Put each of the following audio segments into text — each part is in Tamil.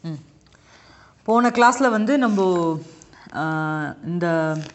ம் போன கிளாஸில் வந்து நம்ம ஆஹ், இந்த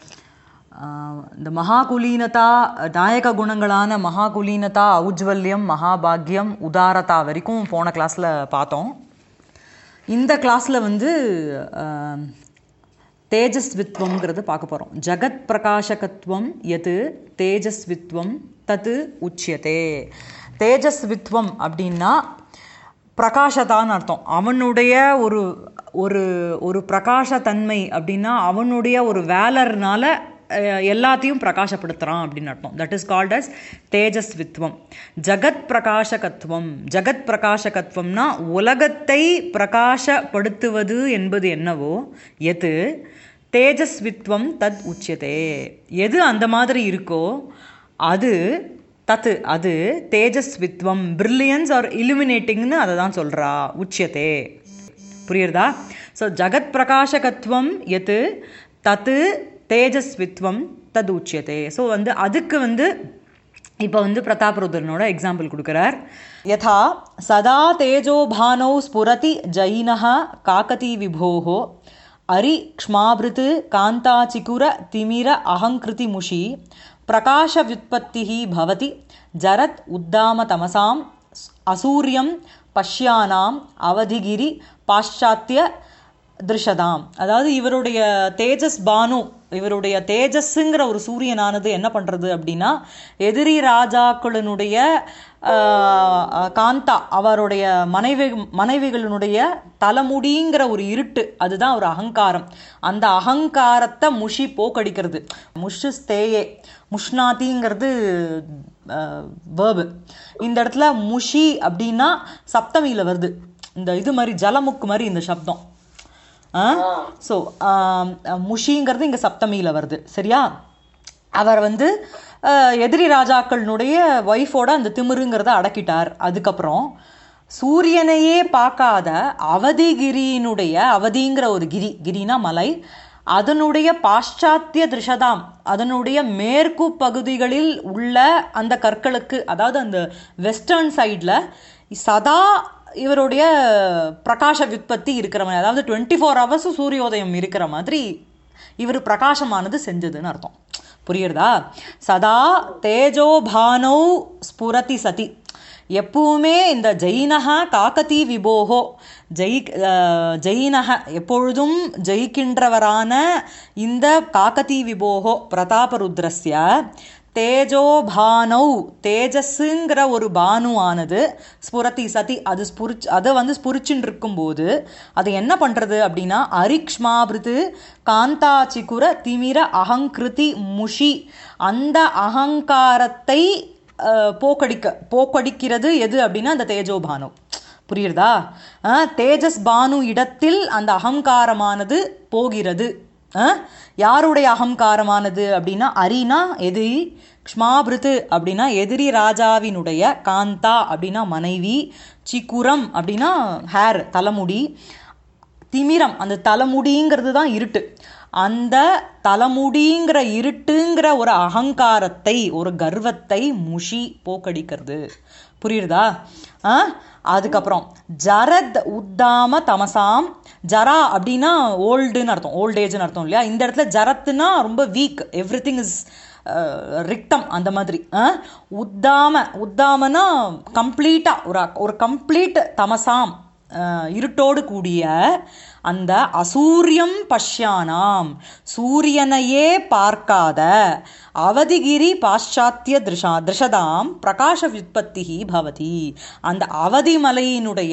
ஆஹ், இந்த மகாகுலீனதா நாயக குணங்களான மகாகுலீனதா ஔஜ்வல்யம் மகாபாக்யம் உதாரதா வரைக்கும் போன கிளாஸில் பார்த்தோம் இந்த கிளாஸில் வந்து ஆஹ், தேஜஸ்வித்வம்ங்கிறது பார்க்க போகிறோம் ஜகத் பிரகாசகத்துவம் எது தேஜஸ்வித்வம் தது உச்சியதே தேஜஸ்வித்வம் அப்படின்னா பிரகாசதான்னு அர்த்தம் அவனுடைய ஒரு ஒரு ஒரு பிரகாசத்தன்மை அப்படின்னா அவனுடைய ஒரு வேலர்னால அஹ், எல்லாத்தையும் பிரகாசப்படுத்துகிறான் அப்படின்னு அர்த்தம் தட் இஸ் கால்ட் அஸ் தேஜஸ்வித்வம் ஜகத் பிரகாசகத்துவம் ஜகத் பிரகாசகத்துவம்னா உலகத்தை பிரகாசப்படுத்துவது என்பது என்னவோ எது தேஜஸ்வித்வம் தத் உச்சியதே எது அந்த மாதிரி இருக்கோ அது தத்து அது தேஜஸ்வித்வம் பிரில்லியன்ஸ் ஆர் இலுமினேட்டிங்னு அதை தான் சொல்கிறா உச்சியதே புரியுறதா ஸோ ஜகத் பிரகாசகத்துவம் எது தத்து தேஜஸ்வித்வம் தது உச்சியதே ஸோ வந்து அதுக்கு வந்து இப்போ வந்து பிரதாபருத்ரனோட எக்ஸாம்பிள் கொடுக்குறார் யதா சதா தேஜோபானௌ ஸ்புரதி ஜைனः காக்கதி விபோः அரி க்ஷ்மாபிருத் காந்தாச்சிகுர திமிர அகங்கிருதி முஷி பிரகாஷவ்யுத்பத்திः பவதி ஜரத் உத்தாம தமசாம் அசூரியம் பஷ்யானாம் அவதிகிரி பாশ্চাத்ய திருஷதாம் அதாவது இவருடைய தேஜஸ் பானு இவருடைய தேஜஸ்ங்கிற ஒரு சூரியனானது என்ன பண்றது அப்படின்னா எதிரி ராஜாக்களினுடைய ஆஹ், காந்தா அவருடைய மனைவி மனைவிகளினுடைய தலைமுடிங்கிற ஒரு இருட்டு அதுதான் ஒரு அகங்காரம் அந்த அகங்காரத்தை முஷி போக்கடிக்கிறது முஷு ஸ்தேயே முஷ்னாதிங்கிறது வேர்பு இந்த இடத்துல முஷி அப்படின்னா சப்தமியில வருது இந்த இது மாதிரி ஜலமுக்கு மாதிரி இந்த சப்தம் ஸோ முஷிங்கிறது இங்கே சப்தமியில் வருது சரியா அவர் வந்து ஆஹ், எதிரி ராஜாக்களினுடைய ஒய்ஃபோட அந்த திமிருங்கிறத அடக்கிட்டார் அதுக்கப்புறம் சூரியனையே பார்க்காத அவதிகிரியினுடைய அவதிங்கிற ஒரு கிரி கிரினா மலை அதனுடைய பாশ্চাத்ய திருஷதாம் அதனுடைய மேற்கு பகுதிகளில் உள்ள அந்த கற்களுக்கு அதாவது அந்த வெஸ்டர்ன் சைடில் சதா இவருடைய பிரகாச விற்பத்தி இருக்கிற மாதிரி அதாவது டுவெண்ட்டி ஃபோர் ஹவர்ஸும் சூரியோதயம் இருக்கிற மாதிரி இவர் பிரகாசமானது செஞ்சதுன்னு அர்த்தம் புரியுறதா சதா தேஜோபானௌ ஸ்புரதி சதி எப்பவுமே இந்த ஜெயினக காக்கதி விபோகோ ஜெய் அஹ், ஜெயினக எப்பொழுதும் ஜெயிக்கின்றவரான இந்த காக்கதி விபோகோ பிரதாபருத்ரஸ்ய தேஜோபானௌ தேஜஸ்ங்கிற ஒரு பானுவானது ஸ்புரதி சதி அது ஸ்புரிச் அதை வந்து ஸ்புரிச்சுன்னு இருக்கும்போது அது என்ன பண்ணுறது அப்படின்னா அரிக்ஷ்மாபிருது காந்தாச்சிகுர திமிர அகங்கிருதி முஷி அந்த அகங்காரத்தை அஹ், போக்கடிக்க போக்கடிக்கிறது எது அப்படின்னா அந்த தேஜோபானு புரியுறதா அஹ், தேஜஸ் பானு இடத்தில் அந்த அகங்காரமானது போகிறது அஹ், யாருடைய அகங்காரமானது அப்படின்னா அரினா எதிரி க்ஷ்மாபிருத்து அப்படின்னா எதிரி ராஜாவினுடைய காந்தா அப்படின்னா மனைவி சிக்குரம் அப்படின்னா ஹேர் தலைமுடி திமிரம் அந்த தலைமுடிங்கிறது தான் இருட்டு அந்த தலைமுடிங்கிற இருட்டுங்கிற ஒரு அகங்காரத்தை ஒரு கர்வத்தை முஷி போக்கடிக்கிறது புரியுறதா ஆ அதுக்கப்புறம் ஜரத் உத்தாம தமசாம் ஜரா அப்படின்னா ஓல்டுன்னு அர்த்தம் ஓல்ட் ஏஜ்னு அர்த்தம் இல்லையா இந்த இடத்துல ஜரத்துனா ரொம்ப வீக் எவ்ரி திங் இஸ் ரிக்தம் அந்த மாதிரி ஆ? உத்தாம உத்தாமனா கம்ப்ளீட்டாக ஒரு ஒரு கம்ப்ளீட் தமசாம் அஹ், இருட்டோடு கூடிய அந்த அசூரியம் பஷ்யானாம் சூரியனையே பார்க்காத அவதிகிரி பாশ্চাத்ய திருஷா திருஷதாம் பிரகாஷ விற்பத்தி பவதி அந்த அவதி மலையினுடைய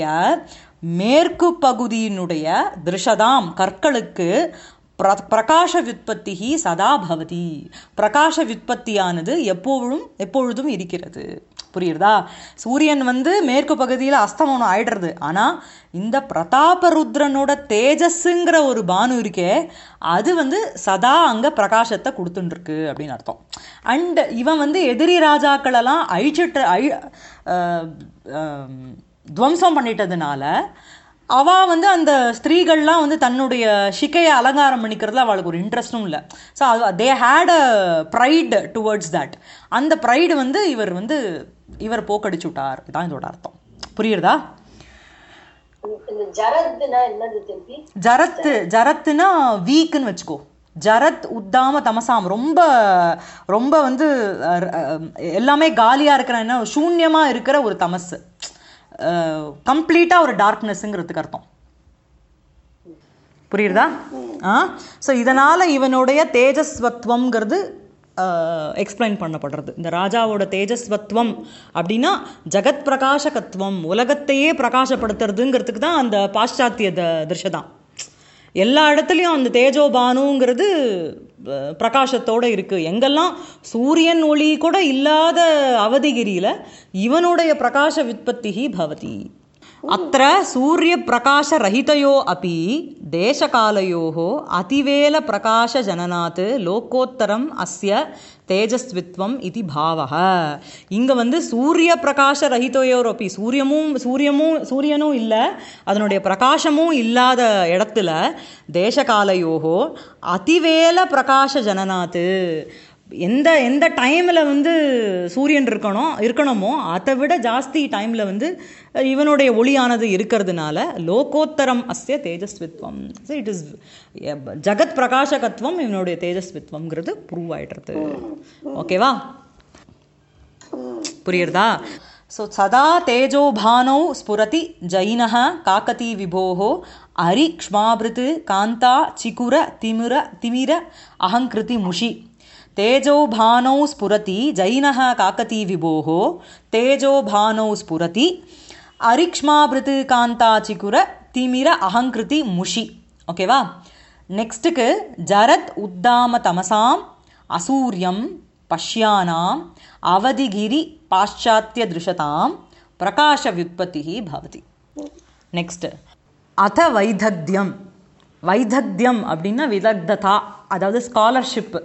மேற்கு பகுதியினுடைய திருஷதாம் கற்களுக்கு பிர பிரகாஷ விற்பத்தி சதா பவதி பிரகாஷ விற்பத்தியானது எப்பொழுதும் எப்பொழுதும் இருக்கிறது புரியுறதா சூரியன் வந்து மேற்கு பகுதியில் அஸ்தமனம் ஆயிடுறது ஆனால் இந்த பிரதாபருத்ரனோட தேஜஸ்ங்கிற ஒரு பானு இருக்கே அது வந்து சதா அங்கே பிரகாசத்தை கொடுத்துட்டுருக்கு அப்படின்னு அர்த்தம் அண்ட் இவன் வந்து எதிரி ராஜாக்களெல்லாம் அழிச்சிட்டு அழி அஹ், அஹ், துவம்சம் பண்ணிட்டதுனால அவ வந்து அந்த ஸ்திரீகள்லாம் வந்து தன்னுடைய ஷிக்கையை அலங்காரம் பண்ணிக்கிறதுல அவளுக்கு ஒரு இன்ட்ரெஸ்டும் இல்லை so they had a pride towards that அந்த ப்ரைடு வந்து இவர் வந்து இவர் போக்கடிச்சு விட்டார் தான் இதோட அர்த்தம் புரியுறதா இந்த ஜரத்னா என்னது திருப்பி ஜரத்து ஜரத்துனா வீக்குன்னு வச்சுக்கோ ஜரத் உத்தாம தமசாம் ரொம்ப ரொம்ப வந்து அஹ், அஹ், எல்லாமே காலியா இருக்கிற என்ன சூன்யமா இருக்கிற ஒரு தமஸ் கம்ப்ளீட்டா ஒரு டார்க்னஸ்ங்கிறதுக்கு அர்த்தம் புரியுறதா ஆ ஸோ இதனால இவனுடைய தேஜஸ்வத்வம்ங்கிறது எக்ஸ்பிளைன் பண்ணப்படுறது இந்த ராஜாவோட தேஜஸ்வத்வம் அப்படின்னா ஜகத் பிரகாசகத்துவம் உலகத்தையே பிரகாசப்படுத்துறதுங்கிறதுக்கு தான் அந்த பாশ্চাத்திய த திருஷதான் எல்லா இடத்துலையும் அந்த தேஜோபானுங்கிறது அஹ், பிரகாசத்தோட இருக்கு எங்கெல்லாம் சூரியன் ஒளி கூட இல்லாத அவதிகிரியில இவனுடைய பிரகாச வித்பத்தி பவதி அத்த சூரியப்பிரகாசரहितयो अपि देशकालयोः अतिवेलप्रकाशजननात् லோகோத்தரம் அஸ்ய தேஜஸ்வித்வம் இது பாவக இங்க வந்து சூரிய பிரகாச ரஹிதயோர் அப்பி சூரியமும் சூரியமும் சூரியனும் இல்லை அதனுடைய பிரகாசமும் இல்லாத இடத்துல தேசகாலையோகோ அதிவேல பிரகாச ஜனநாத்து எந்த எந்த டைமில் வந்து சூரியன் இருக்கணும் இருக்கணுமோ அதை விட ஜாஸ்தி டைமில் வந்து அஹ், இவனுடைய ஒளியானது இருக்கிறதுனால லோகோத்தரம் அஸ்ய தேஜஸ்வித்வம் இட் இஸ் ஜகத் பிரகாசகத்துவம் இவனுடைய தேஜஸ்வித்வம்ங்கிறது ப்ரூவ் ஆயிடுறது ஓகேவா புரியுறதா ஸோ சதா தேஜோபானौ ஸ்புரதி ஜைனः காக்கதி விபோः அரி க்ஷ்மாபிருத் காந்தா சிகுர திமிர திமிர அகங்கிருதி முஷி தேஜோபானौ ஸ்புரதி ஜைனः காக்கதி விபோः தேஜோபானौ ஸ்புரதி அரிக்ஷ்மாபிருத் காந்தா சிகுர திமிர அகங்கிருதி முஷி ஓகேவா நெக்ஸ்ட்டுக்கு ஜரத் உத்தாம தமசாம் அசூரியம் பஷ்யானாம் அவதிகிரி பாశ్చాత్య திருஷதாம் பிரகாஷ வியுத்பத்தி பவதி நெக்ஸ்ட் அத வைதக்தியம் வைதக்தியம் அப்படின்னா விதக்ததா அதாவது ஸ்காலர்ஷிப்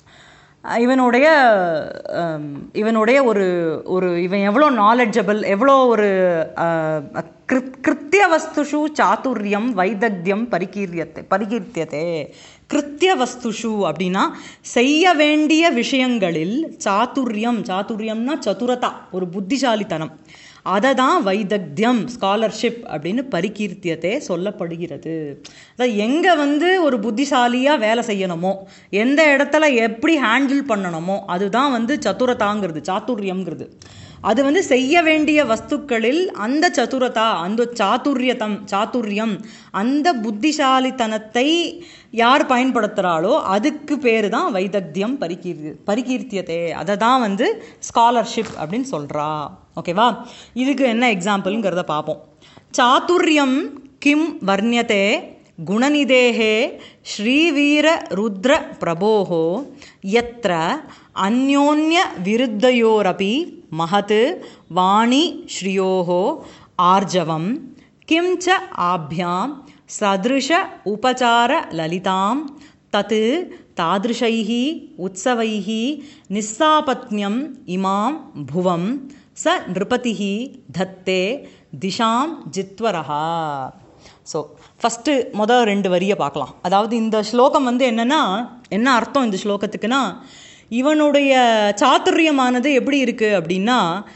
இவனுடைய ஹம், இவனுடைய ஒரு ஒரு இவன் எவ்வளோ நாலெட்ஜபிள் எவ்வளோ ஒரு அஹ், கிருத் கிருத்திய வஸ்துஷு சாதுரியம் வைதக்தியம் பரிகீரியத்தை பரிகீர்த்தியதே கிருத்திய வஸ்துஷு அப்படின்னா செய்ய வேண்டிய விஷயங்களில் சாதுரியம் சாதுரியம்னா சதுரதா ஒரு புத்திசாலித்தனம் அதை தான் வைதக்தியம் ஸ்காலர்ஷிப் அப்படின்னு பரிகீர்த்தியத்தே சொல்லப்படுகிறது அதாவது எங்கே வந்து ஒரு புத்திசாலியாக வேலை செய்யணுமோ எந்த இடத்துல எப்படி ஹேண்டில் பண்ணணுமோ அதுதான் வந்து சதுரதாங்கிறது சாதுரியம்ங்கிறது அது வந்து செய்ய வேண்டிய வஸ்துக்களில் அந்த சதுரதா அந்த சாதுரியதம் சாதுரியம் அந்த புத்திசாலித்தனத்தை யார் பயன்படுத்துகிறாளோ அதுக்கு பேர் தான் வைதக்தியம் பரிகீர்த்தி பரிகீர்த்தியதே அதை தான் வந்து ஸ்காலர்ஷிப் அப்படின்னு சொல்கிறா ஓகேவா இதுக்கு என்ன எக்ஸாம்பிள்ங்கிறத பார்ப்போம் சாதுரியம் கிம் வர்ணியதே குணநிதேகே ஸ்ரீவீர ருத்ர பிரபோः यत्र अन्योन्य विरुद्धयोरपि महत् वाणी श्रियोः आर्जवं किं च आभ्यां सदृश उपचारललितां तत् तादृशैः उत्सवैः निस्सापत्न्यम् इमां भुवं स नृपतिः धत्ते திஷாம் ஜித்வரஹா ஸோ ஃபஸ்ட்டு மொதல் ரெண்டு வரியை பார்க்கலாம் அதாவது இந்த ஸ்லோகம் வந்து என்னன்னா என்ன அர்த்தம் இந்த ஸ்லோகத்துக்குன்னா இவனுடைய சாதுரியமானது எப்படி இருக்குது அப்படின்னா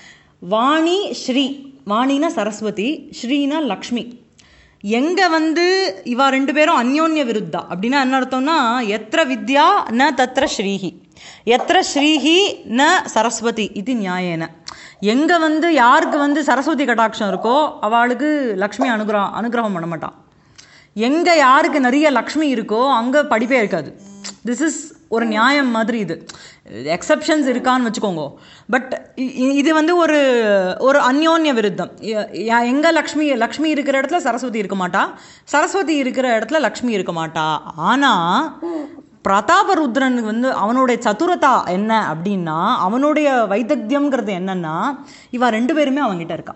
வாணி ஸ்ரீ வாணினா சரஸ்வதி ஸ்ரீனா லக்ஷ்மி எங்கே வந்து இவா ரெண்டு பேரும் அந்யோன்ய விருத்தா அப்படின்னா என்ன அர்த்தம்னா எத்திர வித்யா ந தத்திர ஸ்ரீஹி எத்திர ஸ்ரீஹி ந சரஸ்வதி இது நியாயேன எங்கே வந்து யாருக்கு வந்து சரஸ்வதி கடாட்சம் இருக்கோ அவளுக்கு லக்ஷ்மி அனுகிரகம் அனுகிரகம் பண்ண மாட்டான் எங்கே யாருக்கு நிறைய லக்ஷ்மி இருக்கோ அங்கே படிப்பே இருக்காது திஸ் இஸ் ஒரு நியாயம் மாதிரி இது எக்ஸப்ஷன்ஸ் இருக்கான்னு வச்சுக்கோங்க பட் இது வந்து ஒரு ஒரு அந்யோன்ய விருத்தம் எ- யா- எங்க லக்ஷ்மி லக்ஷ்மி இருக்கிற இடத்துல சரஸ்வதி இருக்க மாட்டா சரஸ்வதி இருக்கிற இடத்துல லக்ஷ்மி இருக்க மாட்டா ஆனா பிரதாபருத்ரன் வந்து அவனுடைய சதுரதா என்ன அப்படின்னா அவனுடைய வைதக்தியம்ங்கிறது என்னன்னா இவ ரெண்டு பேருமே அவன்கிட்ட இருக்கா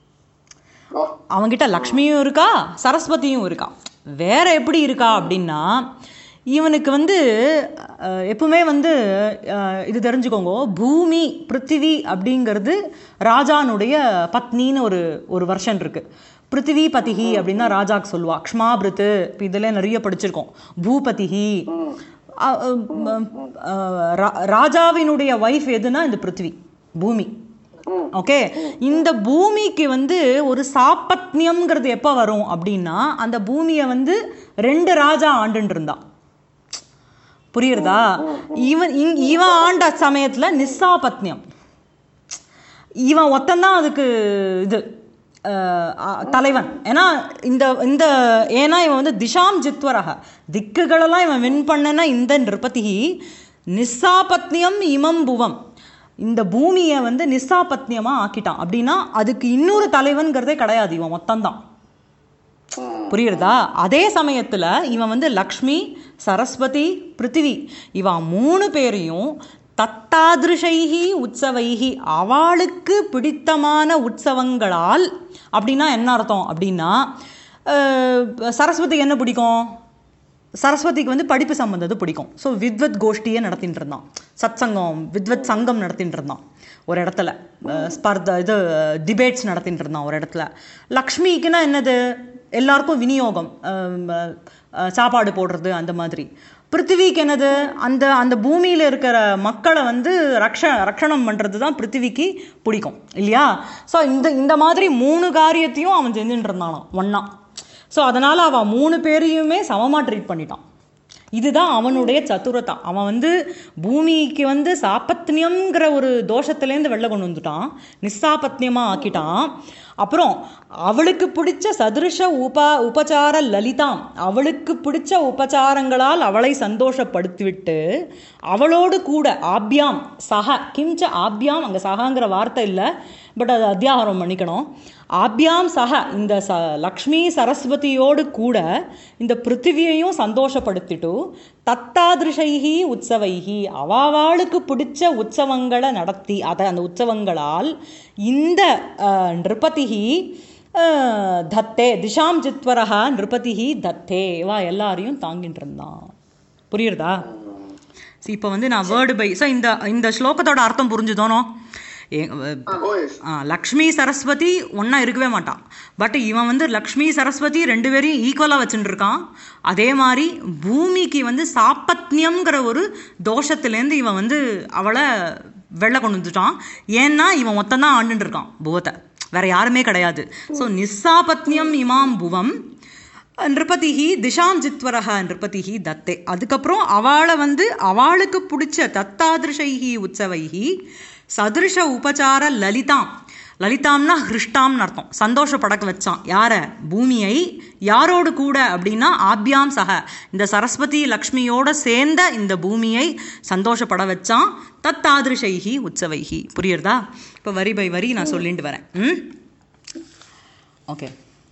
அவன்கிட்ட லக்ஷ்மியும் இருக்கா சரஸ்வதியும் இருக்கா வேற எப்படி இருக்கா அப்படின்னா இவனுக்கு வந்து அஹ், எப்பவுமே வந்து அஹ், இது தெரிஞ்சுக்கோங்க பூமி பிருத்திவி அப்படிங்கிறது ராஜானுடைய பத்னின்னு ஒரு ஒரு வருஷன் இருக்கு பிருத்திவி பதிஹி அப்படின்னா ராஜாக்கு சொல்லுவா க்ஷ்மாபிருத்து இப்போ இதில் நிறைய படிச்சிருக்கோம் பூபதிஹி அ- அ- அ- ரா- ராஜாவினுடைய ஒய்ஃப் எதுனா இந்த பிருத்திவி பூமி ஓகே இந்த பூமிக்கு வந்து ஒரு சாப்பத்னியம்ங்கிறது எப்போ வரும் அப்படின்னா அந்த பூமியை வந்து ரெண்டு ராஜா ஆண்டுன்னு இருந்தான் புரியுறதா இவன் இங்- இவன் ஆண்ட சமயத்துல நிஸ்ஸாபத்னியம் இவன் ஒத்தந்தான் அதுக்கு இது அஹ், அ- தலைவன் ஏன்னா இந்த இந்த ஏன்னா இவன் வந்து திஷாம் ஜித்வரக திக்குகளெல்லாம் இவன் வின் பண்ணனா இந்த நிருபதி நிஸ்ஸாபத்னியம் இமம் புவம் இந்த பூமியை வந்து நிஸ்ஸாபத்னியமா ஆக்கிட்டான் அப்படின்னா அதுக்கு இன்னொரு தலைவன்கிறதே கிடையாது இவன் மொத்தம்தான் புரியுறதா அதே சமயத்துல இவன் வந்து லக்ஷ்மி சரஸ்வதி பிருத்திவி இவன் மூணு பேரையும் தத்தாதிருஷைகி உற்சவைகி அவளுக்கு பிடித்தமான உற்சவங்களால் அப்படின்னா என்ன அர்த்தம் அப்படின்னா அஹ், சரஸ்வதிக்கு என்ன பிடிக்கும் சரஸ்வதிக்கு வந்து படிப்பு சம்பந்தது பிடிக்கும் ஸோ வித்வத் கோஷ்டியை நடத்திட்டு இருந்தான் சத் சங்கம் வித்வத் சங்கம் நடத்திட்டு இருந்தான் ஒரு இடத்துல அஹ், ஸ்பர்த இது டிபேட்ஸ் நடத்திட்டு இருந்தான் ஒரு இடத்துல லக்ஷ்மிக்குன்னா என்னது எல்லாருக்கும் விநியோகம் அஹ், அஹ், சாப்பாடு போடுறது அந்த மாதிரி பிருத்திவிக்கு என்னது அந்த அந்த பூமியில் இருக்கிற மக்களை வந்து ரக்ஷ ரக்ஷணம் பண்ணுறது தான் பிருத்திவிக்கு பிடிக்கும் இல்லையா ஸோ இந்த இந்த மாதிரி மூணு காரியத்தையும் அவன் செஞ்சுட்டு இருந்தானாம் ஒன்றா ஸோ அதனால் அவன் மூணு பேரையுமே சமமாக ட்ரீட் பண்ணிட்டான் இதுதான் அவனுடைய சதுரதா அவன் வந்து பூமிக்கு வந்து சாப்பத்னியம்ங்கிற ஒரு தோஷத்துலேருந்து வெளில கொண்டு வந்துட்டான் நிஸ்ஸாபத்னியமாக ஆக்கிட்டான் அப்புறம் அவளுக்கு பிடிச்ச சதுருஷ உப உபச்சார லலிதாம் அவளுக்கு பிடிச்ச உபச்சாரங்களால் அவளை சந்தோஷப்படுத்திவிட்டு அவளோடு கூட ஆப்யாம் சக கிம்ச்ச ஆப்யாம் அங்கே சகாங்கிற வார்த்தை இல்லை பட் அது அத்தியாகாரம் பண்ணிக்கணும் ஆப்யாம் சக இந்த ச லக்ஷ்மி சரஸ்வதியோடு கூட இந்த பிருத்திவியையும் சந்தோஷப்படுத்திட்டு தத்தாதிருஷைகி உற்சவைகி அவாவாளுக்கு பிடிச்ச உற்சவங்களை நடத்தி அதை அந்த உற்சவங்களால் இந்த அஹ், நிருபதிகி அஹ், தத்தே திஷாம் ஜித்வரஹா நிருபதிகி தத்தே வா எல்லாரையும் தாங்கிட்டு இருந்தான் புரியுறதா இப்போ வந்து நான் வேர்டு பை ஸோ இந்த இந்த ஸ்லோகத்தோட அர்த்தம் புரிஞ்சுதோனோ ஏ- ஓ எஸ் ஆ, லக்ஷ்மி சரஸ்வதி ஒன்றா இருக்கவே மாட்டான் பட் இவன் வந்து லக்ஷ்மி சரஸ்வதி ரெண்டு பேரையும் ஈக்குவலாக வச்சுட்டு இருக்கான் அதே மாதிரி பூமிக்கு வந்து சாப்பத்னியம்ங்கிற ஒரு தோஷத்துலேருந்து இவன் வந்து அவளை வெளில கொண்டு வந்துட்டான் ஏன்னா இவன் மொத்தம் தான் ஆண்டுட்டு இருக்கான் புவத்தை வேற யாருமே கிடையாது ஸோ நிஸ்ஸாபத்னியம் இமாம் புவம் நிருபதிஹி திஷாம் ஜித்வரஹ நிருபதிஹி தத்தே அதுக்கப்புறம் அவளை வந்து அவளுக்கு பிடிச்ச தத்தாதிருஷைஹி உற்சவைஹி சதுருஷ உபச்சார லலிதாம் லலிதாம்னா ஹிருஷ்டாம்னு அர்த்தம் சந்தோஷப்படக்க வச்சான் யார பூமியை யாரோடு கூட அப்படின்னா ஆப்யாம் சக இந்த சரஸ்வதி லக்ஷ்மியோட சேர்ந்த இந்த பூமியை சந்தோஷப்பட வச்சான் தத்தாதிருஷைஹி உற்சவைஹி புரியுறதா இப்போ வரி பை வரி நான் சொல்லிட்டு வரேன் ம் ஓகே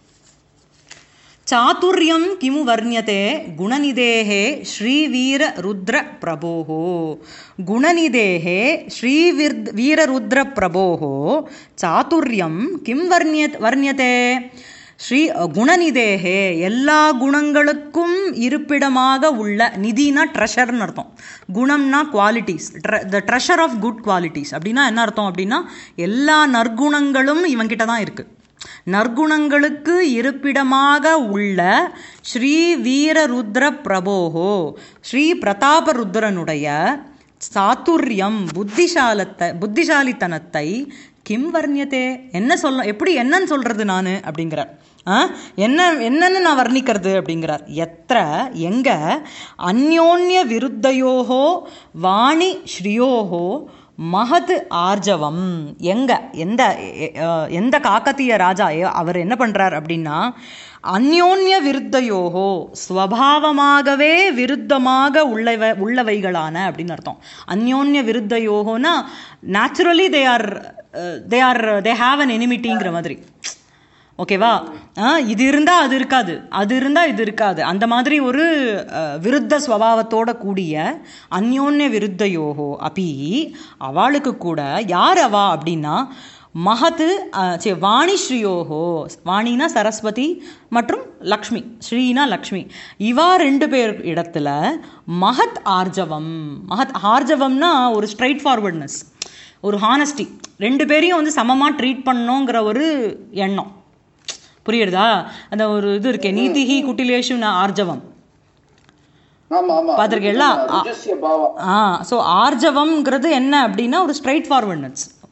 चातुर्यं किमु वर्ण्यते गुणनिधेः श्रीवीररुद्रप्रभोः गुणनिधेः श्रीवीर् वीररुद्रप्रभोः चातुर्यं किं वर्ण्य वर्ण्यते ஸ்ரீ குணநிதேகே எல்லா குணங்களுக்கும் இருப்பிடமாக உள்ள நிதினா ட்ரெஷர்னு அர்த்தம் குணம்னா qualities the treasure of good qualities அப்படின்னா என்ன அர்த்தம் அப்படின்னா எல்லா நற்குணங்களும் இவன்கிட்ட தான் இருக்குது நற்குணங்களுக்கு இருப்பிடமாக உள்ள ஸ்ரீ வீரருத்ர பிரபோகோ ஸ்ரீ பிரதாப ருத்ரனுடைய சாத்துரியம் புத்திசாலத்தை புத்திசாலித்தனத்தை கிம் வர்ணியத்தே என்ன சொல்ல எப்படி என்னன்னு சொல்றது நான் அப்படிங்கிறார் ஆ என்ன என்னன்னு நான் வர்ணிக்கிறது அப்படிங்கிறார் எத்திர எங்க அந்யோன்ய விருத்தையோகோ வாணி ஸ்ரீயோகோ மகத் ஆர்ஜவம் எங்க எந்த எ- அஹ், எந்த காக்கத்திய ராஜா எ- அவர் என்ன பண்றார் அப்படின்னா அந்யோன்ய விருத்தையோகோ ஸ்வபாவமாகவே விருத்தமாக உள்ளவ உள்ளவைகளான அப்படின்னு அர்த்தம் அந்யோன்ய விருத்தையோகோனா naturally they are they are they have an எனிமிட்டிங்கிற மாதிரி ஓகேவா ஆ, இது இருந்தால் அது இருக்காது அது இருந்தால் இது இருக்காது அந்த மாதிரி ஒரு அஹ், விருத்த ஸ்வபாவத்தோட கூடிய அந்யோன்ய விருத்தயோகோ அப்பி அவளுக்கு கூட யார் அவா அப்படின்னா மகத்து அஹ், சரி வாணிஸ்ரீயோகோ வாணினா சரஸ்வதி மற்றும் லக்ஷ்மி ஸ்ரீனா லக்ஷ்மி இவா ரெண்டு பேர் இடத்துல மகத் ஆர்ஜவம் மகத் ஆர்ஜவம்னா ஒரு ஸ்ட்ரைட் ஃபார்வர்ட்னஸ் ஒரு ஹானஸ்டி ரெண்டு பேரையும் வந்து சமமாக ட்ரீட் பண்ணோங்கிற ஒரு எண்ணம் புரியுறதா அந்த ஒரு இது இருக்கே நீதிஹி குட்டிலேஷு நான் ஆர்ஜவம் ஆமா ஆமா பார்த்திருக்கீங்களா? ரிஜஸ்ய பாவம் ஆ ஸோ ஆர்ஜவம்ங்கிறது என்ன அப்படின்னா ஒரு ஸ்ட்ரைட் ஃபார்வர்ட்னஸ்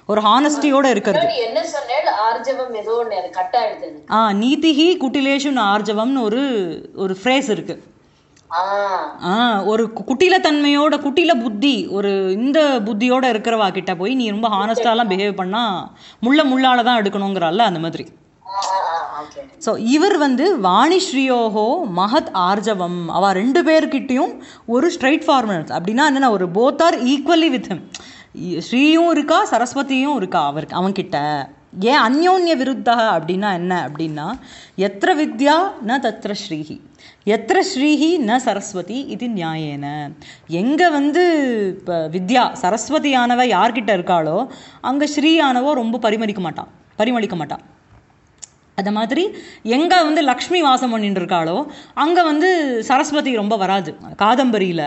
ஒரு ஹானஸ்டியோட இருக்கிறது முன்னாடி என்ன சொன்னேன் ஆர்ஜவம் ஏதோ ஒண்ணு அது கட் ஆயிடுது எனக்கு. ஆ நீதிஹி குட்டிலேஷு ஆர்ஜவம்னு ஒரு ஒரு ஃப்ரேஸ் இருக்கு ஆ ஆ ஒரு கு- குட்டில தன்மையோட குட்டில புத்தி ஒரு இந்த புத்தியோட இருக்கிறவா கிட்ட போய் நீ ரொம்ப ஹானஸ்டாலாம் பிஹேவ் பண்ணா முள்ள முள்ளால தான் எடுக்கணுங்கிறல்ல அந்த மாதிரி ஓகே ஸோ இவர் வந்து வாணிஸ்ரீயோகோ மகத் ஆர்ஜவம் அவ ரெண்டு பேர்கிட்டயும் ஒரு ஸ்ட்ரைட் ஃபார்மர்ஸ் அப்படின்னா என்னன்னா ஒரு both are equally with him ஸ்ரீயும் இருக்கா சரஸ்வதியும் இருக்கா அவருக்கு அவன்கிட்ட ஏன் அந்யோன்ய விருத்தா அப்படின்னா என்ன அப்படின்னா எத்திர வித்யா ந தத்ர ஸ்ரீஹி எத்திர ஸ்ரீஹி ந சரஸ்வதி இது நியாயேன எங்கே வந்து இப்போ வித்யா சரஸ்வதியானவ யார்கிட்ட இருக்காளோ அங்கே ஸ்ரீயானவோ ரொம்ப பரிமளிக்க மாட்டான் பரிமளிக்க மாட்டான் அந்த மாதிரி எங்க வந்து லக்ஷ்மி வாசம் பண்ணிட்டு இருக்காளோ அங்க வந்து சரஸ்வதி ரொம்ப வராது காதம்பரியில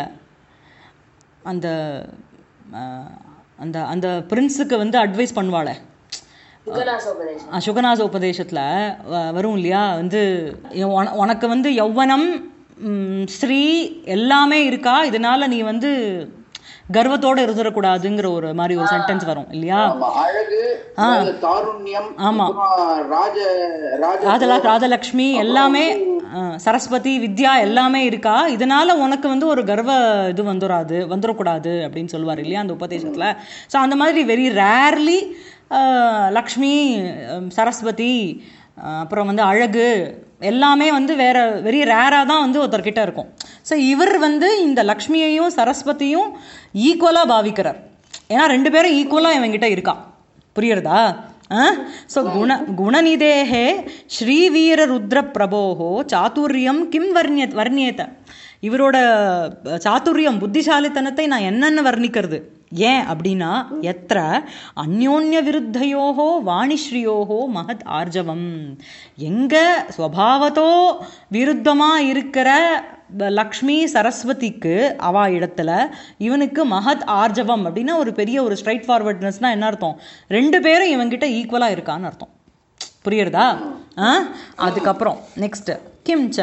அந்த அஹ், அந்த அந்த பிரின்ஸுக்கு வந்து அட்வைஸ் பண்ணுவாளே யுகநாசோபதேசம் அஹ், சுகநாச உபதேசத்துல வ- வரும் இல்லையா வந்து உன- உனக்கு வந்து யௌவனம் ம், ஸ்ரீ எல்லாமே இருக்கா இதனால நீ வந்து கர்வத்தோட இருந்துடக்கூடாதுங்கிற ஒரு மாதிரி ஒரு சென்டென்ஸ் வரும் இல்லையா ஆமா அழகு அதாவது தாருண்யம் ஆமா. அப்புறம் ராஜ ராஜ ராஜலா ராஜலக்ஷ்மி எல்லாமே அஹ், சரஸ்வதி வித்யா எல்லாமே இருக்கா இதனால உனக்கு வந்து ஒரு கர்வ இது வந்துடாது வந்துடக்கூடாது அப்படின்னு சொல்லுவார் இல்லையா அந்த உபதேசத்துல ஸோ அந்த மாதிரி very rarely Lakshmi ah, Saraswati ah, அப்புறம் வந்து அழகு எல்லாமே வந்து வேற வெரி ரேராக தான் வந்து ஒருத்தர்கிட்ட இருக்கும் ஸோ இவர் வந்து இந்த லக்ஷ்மியையும் சரஸ்வதியும் ஈக்குவலாக பாவிக்கிறார் ஏன்னா ரெண்டு பேரும் ஈக்குவலாக இவங்கிட்ட இருக்கா புரியுறதா ஸோ குண குணநிதேகே ஸ்ரீவீர ருத்ர பிரபோகோ சாதுரியம் கிம் வர்ணிய வர்ணியேத இவரோட அஹ், சாதுரியம் புத்திசாலித்தனத்தை நான் என்னென்ன வர்ணிக்கிறது ஏன் அப்படின்னா எத்திர அந்யோன்ய விருத்தையோகோ வாணிஸ்ரீயோகோ மகத் ஆர்ஜவம் எங்க ஸ்வபாவத்தோ விருத்தமா இருக்கிற ப- லக்ஷ்மி சரஸ்வதிக்கு அவா இடத்துல இவனுக்கு மகத் ஆர்ஜவம் அப்படின்னா ஒரு பெரிய ஒரு ஸ்ட்ரைட் ஃபார்வர்ட்னஸ்னா என்ன அர்த்தம் ரெண்டு பேரும் இவன்கிட்ட ஈக்குவலா இருக்கான்னு அர்த்தம் புரியுறதா ஆ அதுக்கப்புறம் நெக்ஸ்ட் கிம்ச்ச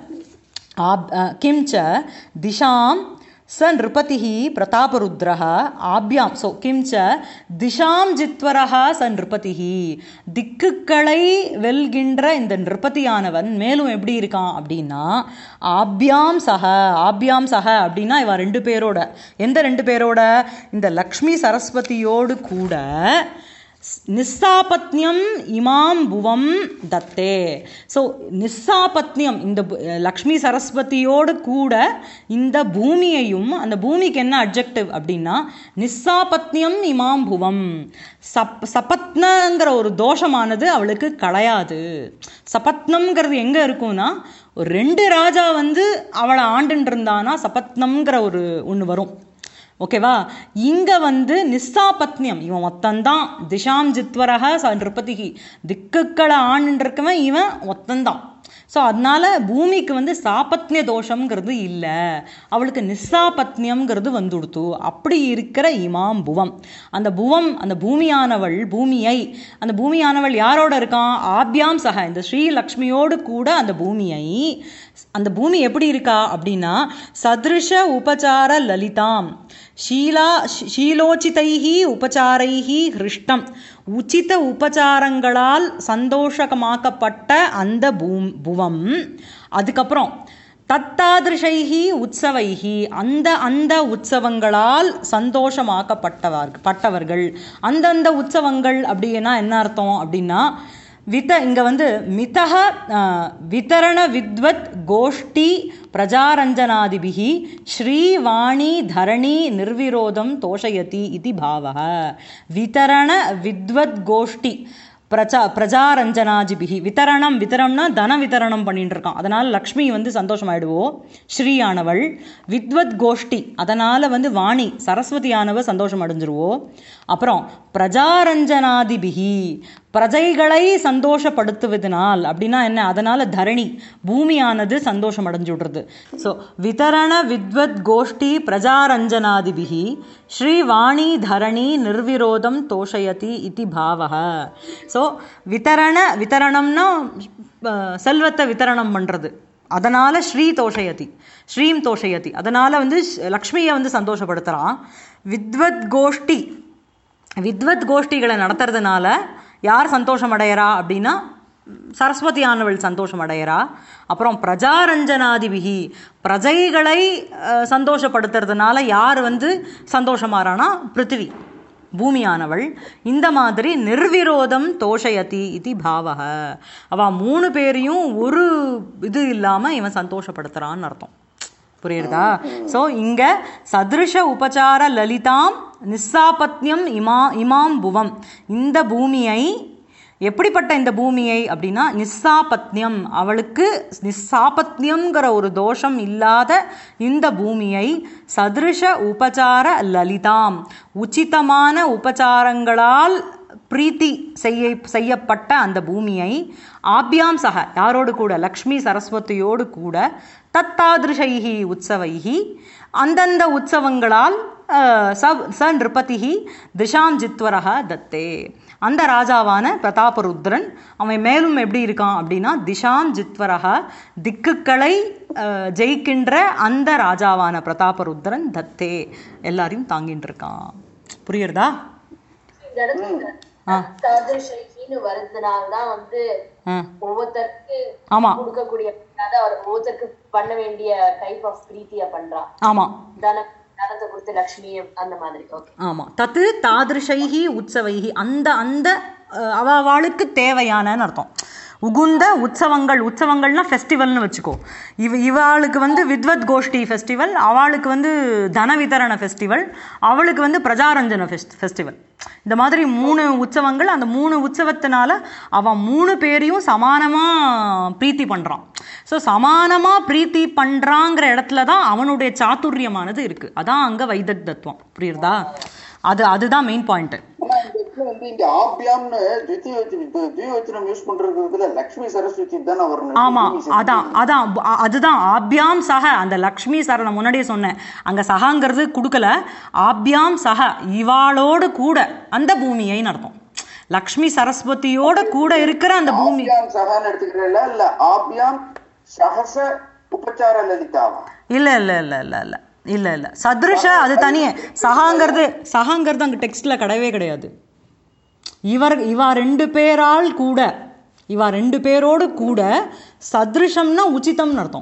ஆப் அ, கிம்ச்ச திஷாம் ச நிருபதிः பிரதாபருத்ரः ஆப்யாம் ஸோ கிம்ச்ச திஷாம் ஜித்வரः ச நிருபதிः திக்குகளை வெல்கின்ற இந்த நிருபதியானவன் மேலும் எப்படி இருக்கான் அப்படின்னா ஆப்யாம் சக ஆப்யாம் சக அப்படின்னா இவன் ரெண்டு பேரோட எந்த ரெண்டு பேரோட இந்த லக்ஷ்மி சரஸ்வதியோடு கூட நிஸ்ஸாபத்யம் இமாம் புவம் தத்தே ஸோ நிஸ்ஸாபத்யம் இந்த பு- லக்ஷ்மி சரஸ்வதியோடு கூட இந்த பூமியையும் அந்த பூமிக்கு என்ன அப்ஜெக்டிவ் அப்படின்னா நிஸ்ஸாபத்யம் இமாம் புவம் சப் சபத்னங்கிற ஒரு தோஷமானது அவளுக்கு கிடையாது சபத்னம்ங்கிறது எங்கே இருக்கும்னா ஒரு ரெண்டு ராஜா வந்து அவளை ஆண்டுன்னு இருந்தானா சபத்னம்ங்கிற ஒரு ஒன்று வரும் ஓகேவா இங்க வந்து நிஸ்ஸாபத்னியம் இவன் ஒத்தந்தான் திஷாம் ஜித்வரக ச நிருபதிகி திக்குக்களை ஆண்டுருக்கவன் இவன் ஒத்தந்தான் ஸோ அதனால பூமிக்கு வந்து சாபத்னிய தோஷம்ங்கிறது இல்லை அவளுக்கு நிஸ்ஸாபத்னியம்ங்கிறது வந்துடுத்து அப்படி இருக்கிற இமாம் புவம் அந்த புவம் அந்த பூமியானவள் பூமியை அந்த பூமியானவள் யாரோட இருக்கான் ஆப்யாம் சக இந்த ஸ்ரீ லக்ஷ்மியோடு கூட அந்த பூமியை அந்த பூமி எப்படி இருக்கா அப்படின்னா சதிருஷ உபசார லலிதாம் ஷீலா ஷீலோச்சிதைஹி உபசாரைஹி ஹிருஷ்டம் உச்சித உபசாரங்களால் சந்தோஷமாக்கப்பட்ட அந்த பூம் புவம் அதுக்கப்புறம் தத்தாதிருஷைஹி உற்சவைஹி அந்த அந்த உற்சவங்களால் சந்தோஷமாக்கப்பட்டவர் பட்டவர்கள் அந்தந்த உற்சவங்கள் அப்படின்னா என்ன அர்த்தம் அப்படின்னா வித இங்க வந்து மிதக அஹ், விதரண வித்வத் கோஷ்டி பிரஜாரஞ்சனாதிபிகி ஸ்ரீவாணி தரணி நிர்விரோதம் தோஷயதி இது பாவக விதரண வித்வத் கோஷ்டி பிரஜா பிரஜாரஞ்சனாஜிபிகி விதரணம் விதரம்னா தன விதரணம் பண்ணிட்டு இருக்கான் அதனால லக்ஷ்மி வந்து சந்தோஷமாயிடுவோம் ஸ்ரீயானவள் வித்வத் கோஷ்டி அதனால வந்து வாணி சரஸ்வதியானவ சந்தோஷம் அடைஞ்சிருவோம் அப்புறம் பிரஜாரஞ்சனாதிபிகி பிரஜைகளை சந்தோஷப்படுத்துவதனால் அப்படின்னா என்ன அதனால தரணி பூமியானது சந்தோஷம் அடைஞ்சு விடுறது ஸோ விதரண வித்வத் கோஷ்டி பிரஜாரஞ்சனாதிபிகி ஸ்ரீவாணி தரணி நிர்விரோதம் தோஷயதி இது பாவக ஸோ விதரண விதரணம்னா அஹ், செல்வத்தை விதரணம் பண்றது அதனால ஸ்ரீ தோஷயதி ஸ்ரீம் தோஷயதி அதனால வந்து ஷ்- லக்ஷ்மியை வந்து சந்தோஷப்படுத்துறான் வித்வத் கோஷ்டி வித்வத் கோஷ்டிகளை நடத்துறதுனால யார் சந்தோஷம் அடையறா அப்படின்னா சரஸ்வதி ஆனவள் சந்தோஷம் அடையறா அப்புறம் பிரஜாரஞ்சனாதிபிகி பிரஜைகளை அஹ், சந்தோஷப்படுத்துறதுனால யார் வந்து சந்தோஷமாறானா பிருத்திவி பூமியானவள் இந்த மாதிரி நிர்விரோதம் தோஷயதி இது பாவக அவ மூணு பேரையும் ஒரு இது இல்லாம இவன் சந்தோஷப்படுத்துறான்னு அர்த்தம் புரியுறதா ஸோ இங்க சதிருஷ உபசார லலிதாம் நிஸ்ஸாபத்யம் இமா இமாம் புவம் இந்த பூமியை எப்படிப்பட்ட இந்த பூமியை அப்படின்னா நிஸ்ஸாபத்யம் அவளுக்கு நிஸ்ஸாபத்யம்ங்கிற ஒரு தோஷம் இல்லாத இந்த பூமியை சதிருஷ உபசார லலிதாம் உச்சிதமான உபசாரங்களால் பிரீத்தி செய்ய செய்யப்பட்ட அந்த பூமியை ஆபியாம் சக யாரோடு கூட லக்ஷ்மி சரஸ்வதியோடு கூட தத்தாதிருஷைஹி உற்சவைஹி அந்தந்த உற்சவங்களால் அஹ், ச ச நிருபதிஹி திஷாம் ஜித்வரக தத்தே அந்த ராஜாவான பிரதாபருத்ரன் அவன் மேலும் எப்படி இருக்கான் அப்படின்னா திஷாம் ஜித்வரக திக்குகளை அஹ், ஜெயிக்கின்ற அந்த ராஜாவான பிரதாபருத்ரன் தத்தே எல்லாரையும் தாங்கிட்டு இருக்கான் புரியுறதா இந்த இடத்துல தாதிருஷைன்னு வருதுனால்தான் வந்து ஆ ஒவ்வொருத்தருக்கு ஆமா கொடுக்கக்கூடிய அதாவது அவர் ஒவ்வொருத்தருக்கு பண்ண வேண்டிய டைப் ஆஃப் பிரீத்தியா பண்றான் ஆமாம் தன தனத்தை கொடுத்து லக்ஷ்மி அந்த மாதிரி ஓகே ஆமாம் தத்து தாதிருஷைஹி உற்சவைஹி அந்த அந்த அஹ், அவ அவளுக்கு தேவையானன்னு அர்த்தம் உகுந்த உற்சவங்கள் உற்சவங்கள்னா ஃபெஸ்டிவல்னு வச்சுக்கோ இவ இவாளுக்கு வந்து வித்வத் கோஷ்டி ஃபெஸ்டிவல் அவளுக்கு வந்து தன விதரண ஃபெஸ்டிவல் அவளுக்கு வந்து பிரஜாரஞ்சன ஃபெஸ்ட் ஃபெஸ்டிவல் இந்த மாதிரி மூணு உற்சவங்கள் அந்த மூணு உற்சவத்தினால அவன் மூணு பேரையும் சமானமாக பிரீத்தி பண்ணுறான் ஸோ சமானமாக பிரீத்தி பண்ணுறாங்கிற இடத்துல தான் அவனுடைய சாதுரியமானது இருக்குது அதான் அங்கே வைதக் தத்துவம் புரியுறதா அது அதுதான் மெயின் பாயிண்ட்டு ஆனா இந்த இடத்துல வந்து இங்க ஆபியாம்னு தித்திய தியோச்சனம் யூஸ் பண்றதுல லக்ஷ்மி சரஸ்வதி தானே வரணும் ஆமா பூமி சக்தி. அதான் அதான் அ- அதுதான் ஆப்யாம் சக அந்த லக்ஷ்மி சர நான் முன்னாடியே சொன்னேன் அங்க சகாங்கிறது கொடுக்கல ஆப்யாம் சக இவாளோடு கூட அந்த பூமியைன்னு அர்த்தம் லக்ஷ்மி சரஸ்வதியோட கூட இருக்கிற அந்த பூமி ஆபியாம் சகான்னு எடுத்துக்கிறீங்களா இல்ல ஆபியாம் சஹச உபச்சார லலிதாவா இல்ல இல்ல இல்ல இல்ல இல்ல இல்ல இல்ல சத்ருஷ அது தனியே சகாங்கிறது சகாங்கிறது அங்க டெக்ஸ்ட்ல கிடையவே கிடையாது இவர் இவா ரெண்டு பேரால் கூட இவா ரெண்டு பேரோடு கூட சத்ருஷம்னா உச்சிதம்னு அர்த்தம்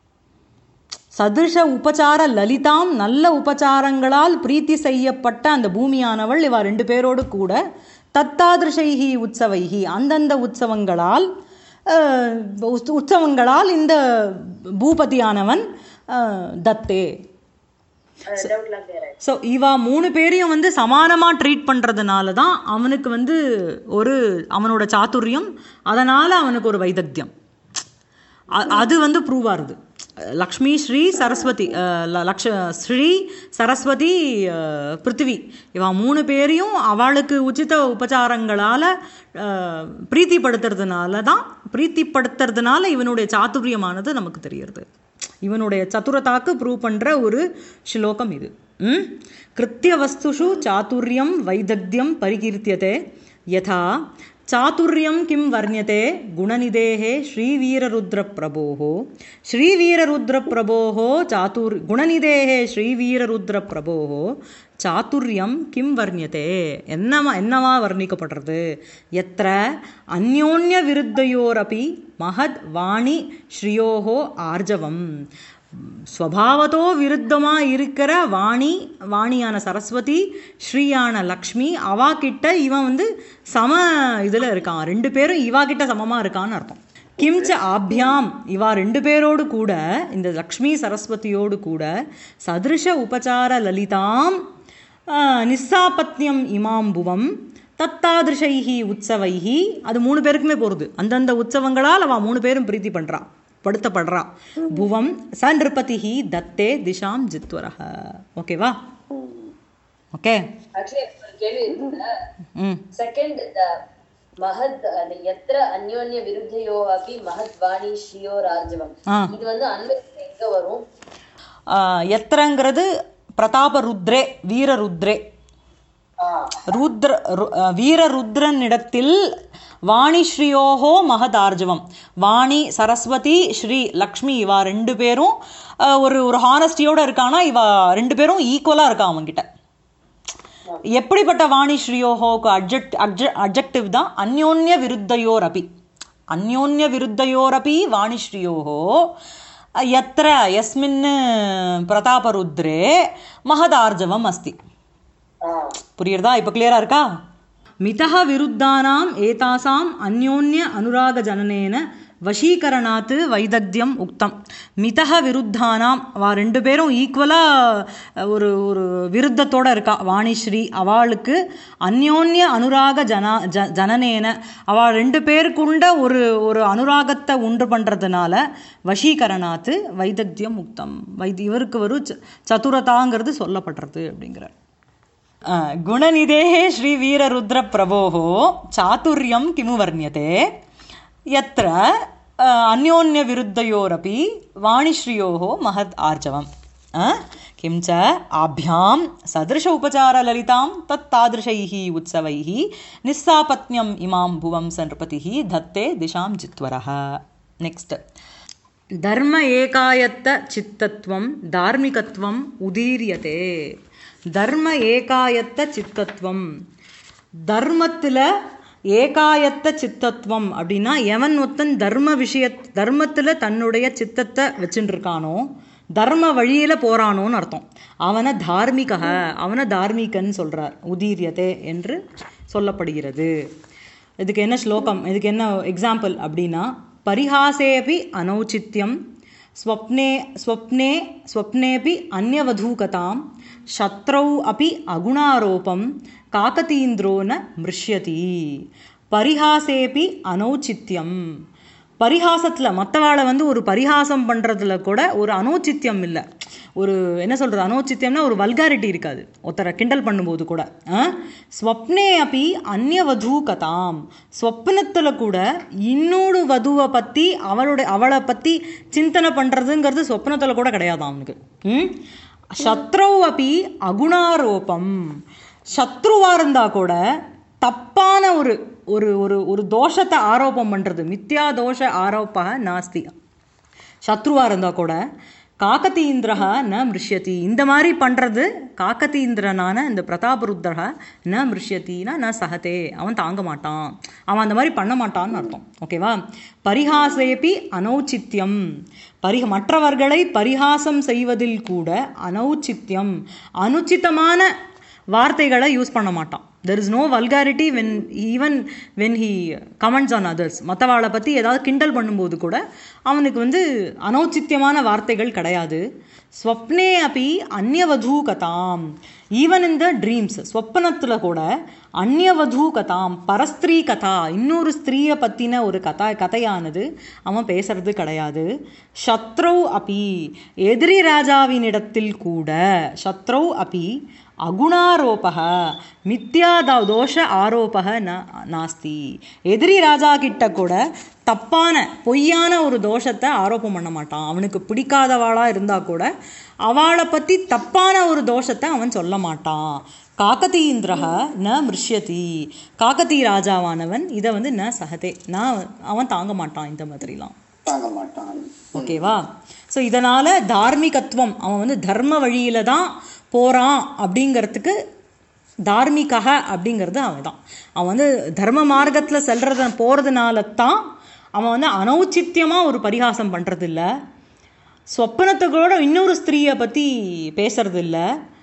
சதிருஷ உபசார லலிதாம் நல்ல உபசாரங்களால் பிரீத்தி செய்யப்பட்ட அந்த பூமியானவள் இவா ரெண்டு பேரோடு கூட தத்தாதிருஷைஹி உற்சவைஹி அந்தந்த உற்சவங்களால் அஹ், உத்- உற்சவங்களால் இந்த பூபதியானவன் அஹ், தத்தே டவுட்லாம் கிளியர் ஆயிடுச்சு ஸோ இவா மூணு பேரையும் வந்து சமானமாக ட்ரீட் பண்ணுறதுனால தான் அவனுக்கு வந்து ஒரு அவனோட சாதுரியம் அதனால் அவனுக்கு ஒரு வைதத்தியம் அ- அது வந்து ப்ரூவ் ஆகுது லக்ஷ்மி ஸ்ரீ சரஸ்வதி அஹ், ல- லக்ஷ ஸ்ரீ சரஸ்வதி அஹ், பிருத்திவி இவா மூணு பேரையும் அவளுக்கு உச்சித உபச்சாரங்களால் பிரீத்திப்படுத்துறதுனால தான் பிரீத்திப்படுத்துறதுனால இவனுடைய சாதுரியமானது நமக்கு தெரியறது இவனுடைய சதுரதாக்கு ப்ரூவ் பண்ணுற ஒரு ஸ்லோகம் இது ம் கிருத்திய வஸ்துஷு சாதுரியம் வைதக்தியம் பரிகீர்த்தியதே யதா चातुर्यं किं वर्ण्यते गुणनिधेः श्रीवीररुद्रप्रभोः श्रीवीररुद्रप्रभोः चातुर् गुणनिधेः श्रीवीररुद्रप्रभोः சாத்துரியம் கிம் வர்ணியதே என்னமா என்னவா வர்ணிக்கப்படுறது எத்திர அந்யோன்ய விருத்தையோரப்பி மகத் வாணி ஸ்ரீயோகோ ஆர்ஜவம் ஸ்வபாவத்தோ விருத்தமாக இருக்கிற வாணி வாணியான சரஸ்வதி ஸ்ரீயான லக்ஷ்மி அவா கிட்ட இவன் வந்து சம இதில் இருக்கான் ரெண்டு பேரும் இவா கிட்ட சமமாக இருக்கான்னு அர்த்தம் கிம்ச்ச ஆப்யாம் இவா ரெண்டு பேரோடு கூட இந்த லக்ஷ்மி சரஸ்வதியோடு கூட சதிருஷ உபசார லலிதாம் ஆஹ், நிஸ்ஸாபத்யம் இமாம் புவம் தத்தாதிருஷைஹி உற்சவைஹி அது மூணு பேருக்குமே போகிறது அந்தந்த உற்சவங்களால் அவள் மூணு பேரும் பிரீத்தி பண்ணுறா படுத்தப்படுறா புவம் ச நிருபதிஹி தத்தே திஷாம் ஜித்வரஹ ஓகேவா ஓகே ஆக்சுவலி எனக்கு ஒரு கேள்வி இருக்குல்ல ம் செகண்ட் மகத் அந்த எத்திர அந்யோன்ய விருத்தையோ அப்படி மகத் வாணி ஸ்ரீயோ ராஜவம் ஆ. இது வந்து அன்வயத்துல எங்க வரும் ஆஹ், எத்திரங்கிறது பிரதாபருத்ரே வீரருத்ரே ஆ, ருத்ர ரு- அஹ் வீரருத்ரனிடத்தில் வாணி ஸ்ரீயோகோ மகதார்ஜவம் வாணி சரஸ்வதி ஸ்ரீ லக்ஷ்மி இவா ரெண்டு பேரும் அஹ், ஒரு ஒரு ஹானஸ்டியோட இருக்கானா இவா ரெண்டு பேரும் ஈக்குவலாக இருக்கா அவன்கிட்ட எப்படிப்பட்ட வாணி ஸ்ரீயோகோக்கு அட்ஜெக்ட் அட்ஜ அட்ஜெக்டிவ் தான் அந்யோன்ய விருத்தையோரபி அந்யோன்ய விருத்தையோரபி வாணி ஸ்ரீயோகோ எத்திர எஸ்மின் பிரதாபருத்ரே மகதார்ஜவம் அஸ்தி ஆஹ் புரியுறதா இப்போ கிளியரா இருக்கா மிதः விருத்தானாம் ஏதாசாம் அந்யோன்ய அனுராக ஜனனேன வசீகரணாத் வைதக்தியம் உக்தம் மிதः விருத்தானாம் அவ ரெண்டு பேரும் ஈக்குவலாக ஒரு ஒரு விருத்தத்தோட இருக்கா வாணிஸ்ரீ அவளுக்கு அந்யோன்ய அனுராக ஜனா ஜ ஜனனேன அவள் ரெண்டு பேருக்குண்ட ஒரு ஒரு அனுராகத்தை உண்டு பண்ணுறதுனால வசீகரணாத்து வைதக்தியம் உக்தம் வைத் இவருக்கு ஒரு ச- சதுரதாங்கிறது சொல்லப்படுறது அப்படிங்கிறார் गुणनिधेः श्रीवीररुद्रप्रभोः चातुर्यं किमु वर्ण्यते यत्र अ, अन्योन्यविरुद्धयोरपि वाणिश्रियोः महत् आर्जवम् अ, किं च आभ्यां सदृश उपचारललितां तत्तादृशैः उत्सवैः निस्सापत्न्यम् इमां भुवं स नृपतिः धत्ते दिशां जित्वरः नेक्स्ट् தர்ம ஏகாயத்த சித்தத்துவம் தார்மிகத்துவம் உதீரியதே தர்ம ஏகாயத்த சித்தத்துவம் தர்மத்தில் ஏகாயத்த சித்தத்துவம் அப்படின்னா எவன் ஒருத்தன் தர்ம விஷய தர்மத்தில் தன்னுடைய சித்தத்தை வச்சுட்டு இருக்கானோ தர்ம வழியில் போறானோன்னு அர்த்தம் அவனை தார்மிக அவனை தார்மீகன்னு சொல்றார் உதீரியதே என்று சொல்லப்படுகிறது இதுக்கு என்ன ஸ்லோகம் இதுக்கு என்ன எக்ஸாம்பிள் அப்படின்னா பரிஹாசேபி அனௌச்சித்யம் ஸ்வப்னே ஸ்வப்னே ஸ்வப்னேபி அந்யவதூகதாம் சத்ரௌ அபி அகுணாரோபம் காகதீந்திரோ ந மிருஷ்யதி பரிஹாசேபி அனௌச்சித்யம் பரிஹாசத்தில் மற்றவாளை வந்து ஒரு பரிஹாசம் பண்ணுறதுல கூட ஒரு அனௌச்சித்யம் இல்லை ஒரு என்ன சொல்கிறது அனௌச்சித்யம்னா ஒரு வல்காரிட்டி இருக்காது ஒருத்தரை கிண்டல் பண்ணும்போது கூட ஆ? ஸ்வப்னே அப்பி அந்நியவதூ கதாம் ஸ்வப்னத்தில் கூட இன்னொரு வதுவை பற்றி அவளுடைய அவளை பற்றி சிந்தனை பண்ணுறதுங்கிறது சொப்னத்தில் கூட கிடையாது அவனுக்கு ம் சத்ரௌ அப்பி அகுணாரோபம் சத்ருவாக இருந்தால் கூட தப்பான ஒரு ஒரு ஒரு ஒரு தோஷத்தை ஆரோபம் பண்ணுறது மித்யா தோஷ ஆரோப்ப நாஸ்தி சத்ருவாக இருந்தால் கூட காக்கதீந்திரா ந மிருஷ்யதி இந்த மாதிரி பண்ணுறது காக்கதீந்திரனான இந்த பிரதாபருத்ரா ந மிருஷ்யத்தினா ந சகதே அவன் தாங்க மாட்டான் அவன் அந்த மாதிரி பண்ண மாட்டான்னு அர்த்தம் ஓகேவா பரிஹாசேபி அனௌச்சித்யம் பரிஹ மற்றவர்களை பரிஹாசம் செய்வதில் கூட அனௌச்சித்யம் அனுச்சிதமான வார்த்தைகளை யூஸ் பண்ண மாட்டான் there is no vulgarity when even when he comments on others மற்றவாளை பற்றி ஏதாவது கிண்டல் பண்ணும்போது கூட அவனுக்கு வந்து அனௌச்சித்தியமான வார்த்தைகள் கிடையாது ஸ்வப்னே அப்பி அந்நியவதூ கதாம் ஈவன் இன் த ட்ரீம்ஸ் ஸ்வப்னத்தில் கூட அந்நியவதூ கதாம் பரஸ்திரீ கதா இன்னொரு ஸ்திரீயை பற்றின ஒரு கதா கதையானது அவன் பேசுறது கிடையாது சத்ரௌ அப்பி எதிரி ராஜாவினிடத்தில் கூட சத்ரௌ அப்பி அகுணாரோபக மித்யா த- தோஷ ஆரோபக ந நாஸ்தி எதிரி ராஜா கிட்ட கூட தப்பான பொய்யான ஒரு தோஷத்தை ஆரோபம் பண்ண மாட்டான் அவனுக்கு பிடிக்காதவாளா இருந்தா கூட அவளை பத்தி தப்பான ஒரு தோஷத்தை அவன் சொல்ல மாட்டான் காக்கதீந்திரக ந மிருஷ்யதி காக்கதி ராஜாவானவன் இதை வந்து ந சகதே நான் அவன் தாங்க மாட்டான் இந்த மாதிரிலாம் தாங்க மாட்டான் ஓகேவா ஸோ இதனால தார்மீகத்துவம் அவன் வந்து தர்ம வழியில தான் போறான் அப்படிங்கிறதுக்கு தார்மீகக அப்படிங்கிறது அவன் தான் அவன் வந்து தர்ம மார்க்கத்துல செல்றத போறதுனால தான் அவன் வந்து அனௌச்சித்தியமா ஒரு பரிகாசம் பண்றது இல்ல சொப்பனத்துக்கூட இன்னொரு ஸ்திரீயை பத்தி பேசுறது இல்ல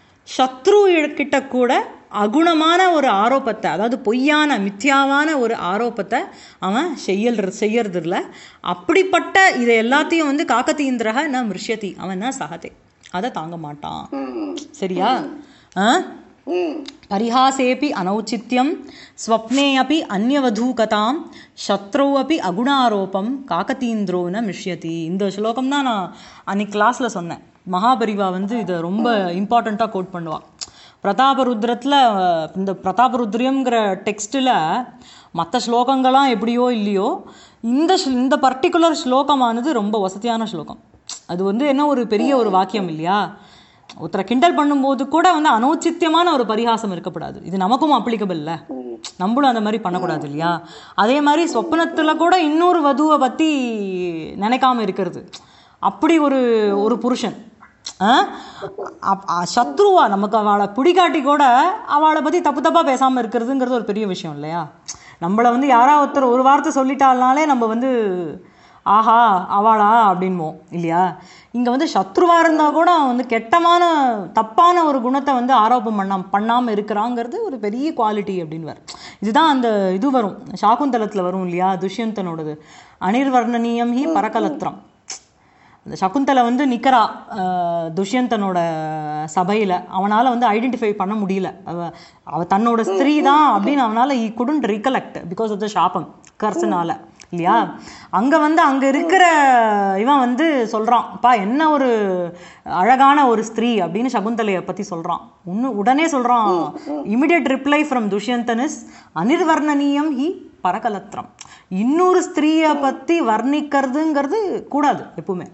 சத்ரு கிட்ட கூட அகுணமான ஒரு ஆரோப்பத்தை அதாவது பொய்யான மித்யாவான ஒரு ஆரோப்பத்தை அவன் செய்யல் செய்யறது இல்ல அப்படிப்பட்ட இதை எல்லாத்தையும் வந்து காக்கத்தீந்திரக ந மிருஷ்யதி அவன் ந சகதே அதை தாங்க மாட்டான் ம் சரியா ஆ ம் परिहासेऽपि अनौचित्यं स्वप्ने अपि अन्यवधूकतां शत्रौ अपि அகுணாரோபம் காக்கத்தீந்திரோ ந மிஷ்யதி இந்த ஸ்லோகம் தான் நான் அன்னைக்கு கிளாஸில் சொன்னேன் மகாபரிவா வந்து இதை ரொம்ப இம்பார்ட்டண்ட்டாக கோட் பண்ணுவாள் பிரதாபருத்ரத்தில் இந்த பிரதாபருத்ரியம்ங்கிற டெக்ஸ்ட்டில் மற்ற ஸ்லோகங்கள்லாம் எப்படியோ இல்லையோ இந்த ஸ்ல- இந்த பர்டிகுலர் ஸ்லோகமானது ரொம்ப வசதியான ஸ்லோகம் அது வந்து என்ன ஒரு பெரிய ஒரு வாக்கியம் இல்லையா ஒருத்தரை கிண்டல் பண்ணும்போது கூட வந்து அனௌச்சித்தியமான ஒரு பரிகாசம் இருக்கப்படாது இது நமக்கும் அப்ளிகபிள் இல்ல நம்மளும் அந்த மாதிரி பண்ணக்கூடாது இல்லையா அதே மாதிரி சொப்பனத்துல கூட இன்னொரு வதுவை பத்தி நினைக்காம இருக்கிறது அப்படி ஒரு ஒரு புருஷன் ஆ? அப்- அ- சத்ருவா நமக்கு அவளை பிடிக்காட்டி கூட அவளை பற்றி தப்பு தப்பாக பேசாமல் இருக்கிறதுங்கிறது ஒரு பெரிய விஷயம் இல்லையா நம்மளை வந்து யாராவது ஒருத்தர் ஒரு வார்த்தை சொல்லிட்டால்னாலே நம்ம வந்து ஆஹா அவளா அப்படின்போம் இல்லையா இங்கே வந்து சத்ருவா இருந்தால் கூட அவன் வந்து கெட்டமான தப்பான ஒரு குணத்தை வந்து ஆரோப்பம் பண்ணாம பண்ணாமல் இருக்கிறாங்கிறது ஒரு பெரிய குவாலிட்டி அப்படின்னு இதுதான் அந்த இது வரும் சாகுந்தலத்தில் வரும் இல்லையா துஷ்யந்தனோடது அனிர்வர்ணனீயம் ஹி பரகலத்திரம் அந்த சகுந்தலை வந்து நிற்கிறா துஷ்யந்தனோட சபையில் அவனால் வந்து ஐடென்டிஃபை பண்ண முடியல அவ அவ தன்னோட ஸ்திரீ தான் அப்படின்னு அவனால் he couldn't recollect because of the சாபம் கர்சனால இல்லையா அங்கே வந்து அங்கே இருக்கிற இவன் வந்து சொல்கிறான் பா என்ன ஒரு அழகான ஒரு ஸ்திரீ அப்படின்னு சகுந்தலையை பற்றி சொல்கிறான் ஒன்று உடனே சொல்கிறான் immediate reply from Dushyanthan is அனிர்வர்ணனீயம் ஹி பரகலத்திரம் இன்னொரு ஸ்திரீயை பற்றி வர்ணிக்கிறதுங்கிறது கூடாது எப்பவுமே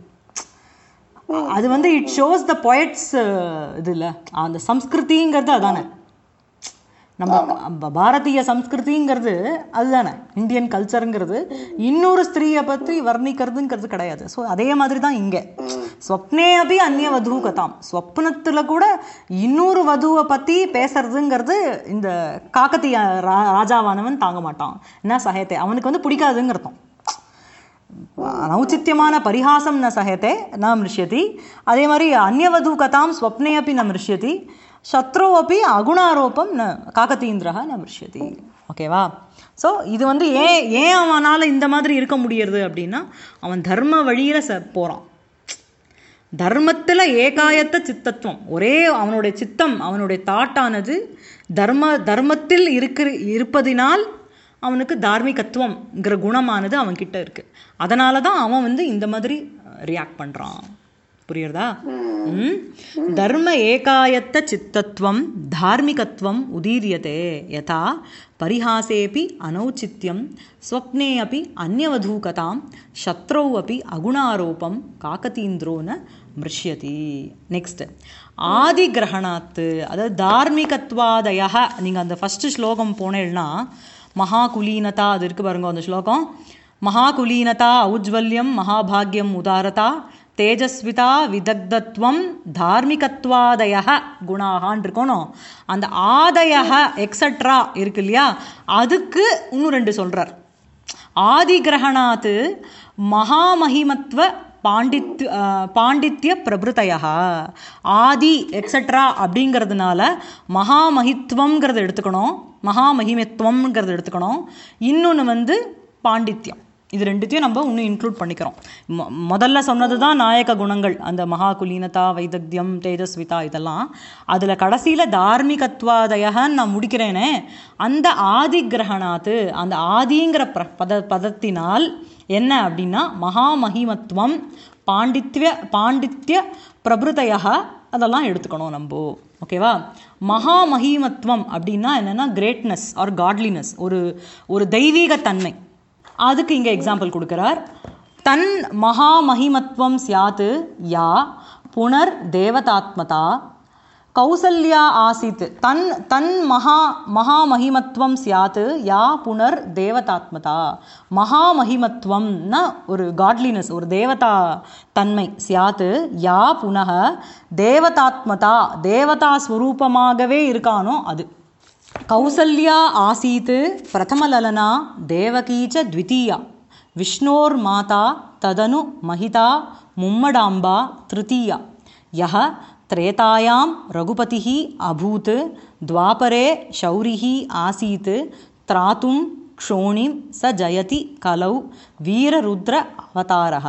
அது வந்து இட் ஷோஸ் த பொயட்ஸ் இது இல்லை அந்த சம்ஸ்கிருதிங்கிறது அதானே நம்ம ப- பாரதிய சம்ஸ்கிருதிங்கிறது அதுதானே இந்தியன் கல்ச்சருங்கிறது இன்னொரு ஸ்திரீயை பற்றி வர்ணிக்கிறதுங்கிறது கிடையாது ஸோ அதே மாதிரி தான் இங்கே ஸ்வப்னே அபி அந்நிய வது கதாம் ஸ்வப்னத்தில் கூட இன்னொரு வதுவை பற்றி பேசுறதுங்கிறது இந்த காக்கத்திய ரா ராஜாவானவன் தாங்க மாட்டான் என்ன சகயத்தை அவனுக்கு வந்து பிடிக்காதுங்கிறதும் அனௌச்சித்யமான பரிஹாசம் ந சஹயத்தை ந மிருஷ்யதி அதே மாதிரி அந்யவது கதாம் ஸ்வப்னே அப்படி ந மிருஷ்யதி சத்ரோ அப்படி அகுணாரோப்பம் ந காக்கத்தீந்திரா ந மிருஷ்யதி ஓகேவா ஸோ இது வந்து ஏன் ஏன் அவனால் இந்த மாதிரி இருக்க முடியறது அப்படின்னா அவன் தர்ம வழியில் ச போகிறான் தர்மத்தில் ஏகாயத்த சித்தத்துவம் ஒரே அவனுடைய சித்தம் அவனுடைய தாட்டானது தர்ம தர்மத்தில் இருக்கிற இருப்பதினால் அவனுக்கு தார்மீகத்துவம்ங்கிற குணமானது அவன் கிட்ட இருக்கு அதனால தான் அவன் வந்து இந்த மாதிரி ரியாக்ட் பண்ணுறான் புரியுறதா ம்? தர்ம ஏகாயத்த சித்தத்துவம் தார்மிகத்துவம் உதீரியதே யதா பரிஹாசேபி அனௌச்சித்யம் ஸ்வப்னே அப்படி அந்யவதூகதாம் சத்ரௌ அப்படி அகுணாரோபம் காக்கதீந்திரோ ந மிருஷ்யதி நெக்ஸ்ட் ஆதி கிரகணாத்து அதாவது தார்மிகத்வாதய நீங்கள் அந்த ஃபஸ்ட்டு ஸ்லோகம் போனேன்னா மகாகுலீனதா அது இருக்கு பாருங்க அந்த ஸ்லோகம் மகாகுலீனதா ஔஜ்வல்யம் மகாபாகியம் உதாரதா தேஜஸ்விதா விதக்தத்வம் தார்மிகத்வாதய குணாகான் இருக்கணும் அந்த ஆதய எக்ஸட்ரா இருக்கு இல்லையா அதுக்கு இன்னும் ரெண்டு சொல்றார் ஆதி கிரகணாத்து மகாமகிமத்வ பாண்டித் அஹ், பாண்டித்ய பிரபுதயா ஆதி எக்ஸட்ரா அப்படிங்கிறதுனால மகாமகித்வம்ங்கிறத எடுத்துக்கணும் மகாமகிமத்துவம்ங்கிறத எடுத்துக்கணும் இன்னொன்று வந்து பாண்டித்யம் இது ரெண்டுத்தையும் நம்ம இன்னும் இன்க்ளூட் பண்ணிக்கிறோம் மொ- முதல்ல சொன்னது தான் நாயக குணங்கள் அந்த மகாகுலீனதா வைதக்தியம் தேஜஸ்விதா இதெல்லாம் அதில் கடைசியில் தார்மிகத்வாதயன்னு நான் முடிக்கிறேனே அந்த ஆதி கிரகணாத்து அந்த ஆதிங்கிற பிர பத பதத்தினால் என்ன அப்படின்னா மகாமகிமத்துவம் பாண்டித்ய பாண்டித்ய பிரபுதய அதெல்லாம் எடுத்துக்கணும் நம்ம ஓகேவா மகாமகிமத்துவம் அப்படின்னா என்னன்னா கிரேட்னஸ் ஆர் காட்லினஸ் ஒரு ஒரு தெய்வீகத்தன்மை அதுக்கு இங்கே எக்ஸாம்பிள் கொடுக்குறார் தன் மகாமகிமத்துவம் சியாத்து யா புனர் தேவதாத்மதா கௌசல்யா ஆசித் தன் தன் மகா மகாமகிமத்துவம் சியாத்து யா புனர் தேவதாத்மதா மகாமகிமத்துவம்னா ஒரு காட்லினஸ் ஒரு தேவதா தன்மை சியாத்து யா புனக தேவதாத்மதா தேவதா ஸ்வரூபமாகவே இருக்கானோ அது கௌசல்யா ஆசீத் பிரதமலலனா தேவகீ ச த்விதீயா விஷ்ணோர்மாதா ததனு மகிதா மும்மடாம்பா திருத்தீயா யः त्रेतायां रघुपतिः अभूत् द्वापरे शौरिः आसीत् त्रातुं क्षोणिं स जयति कलौ वीररुद्र अवतारः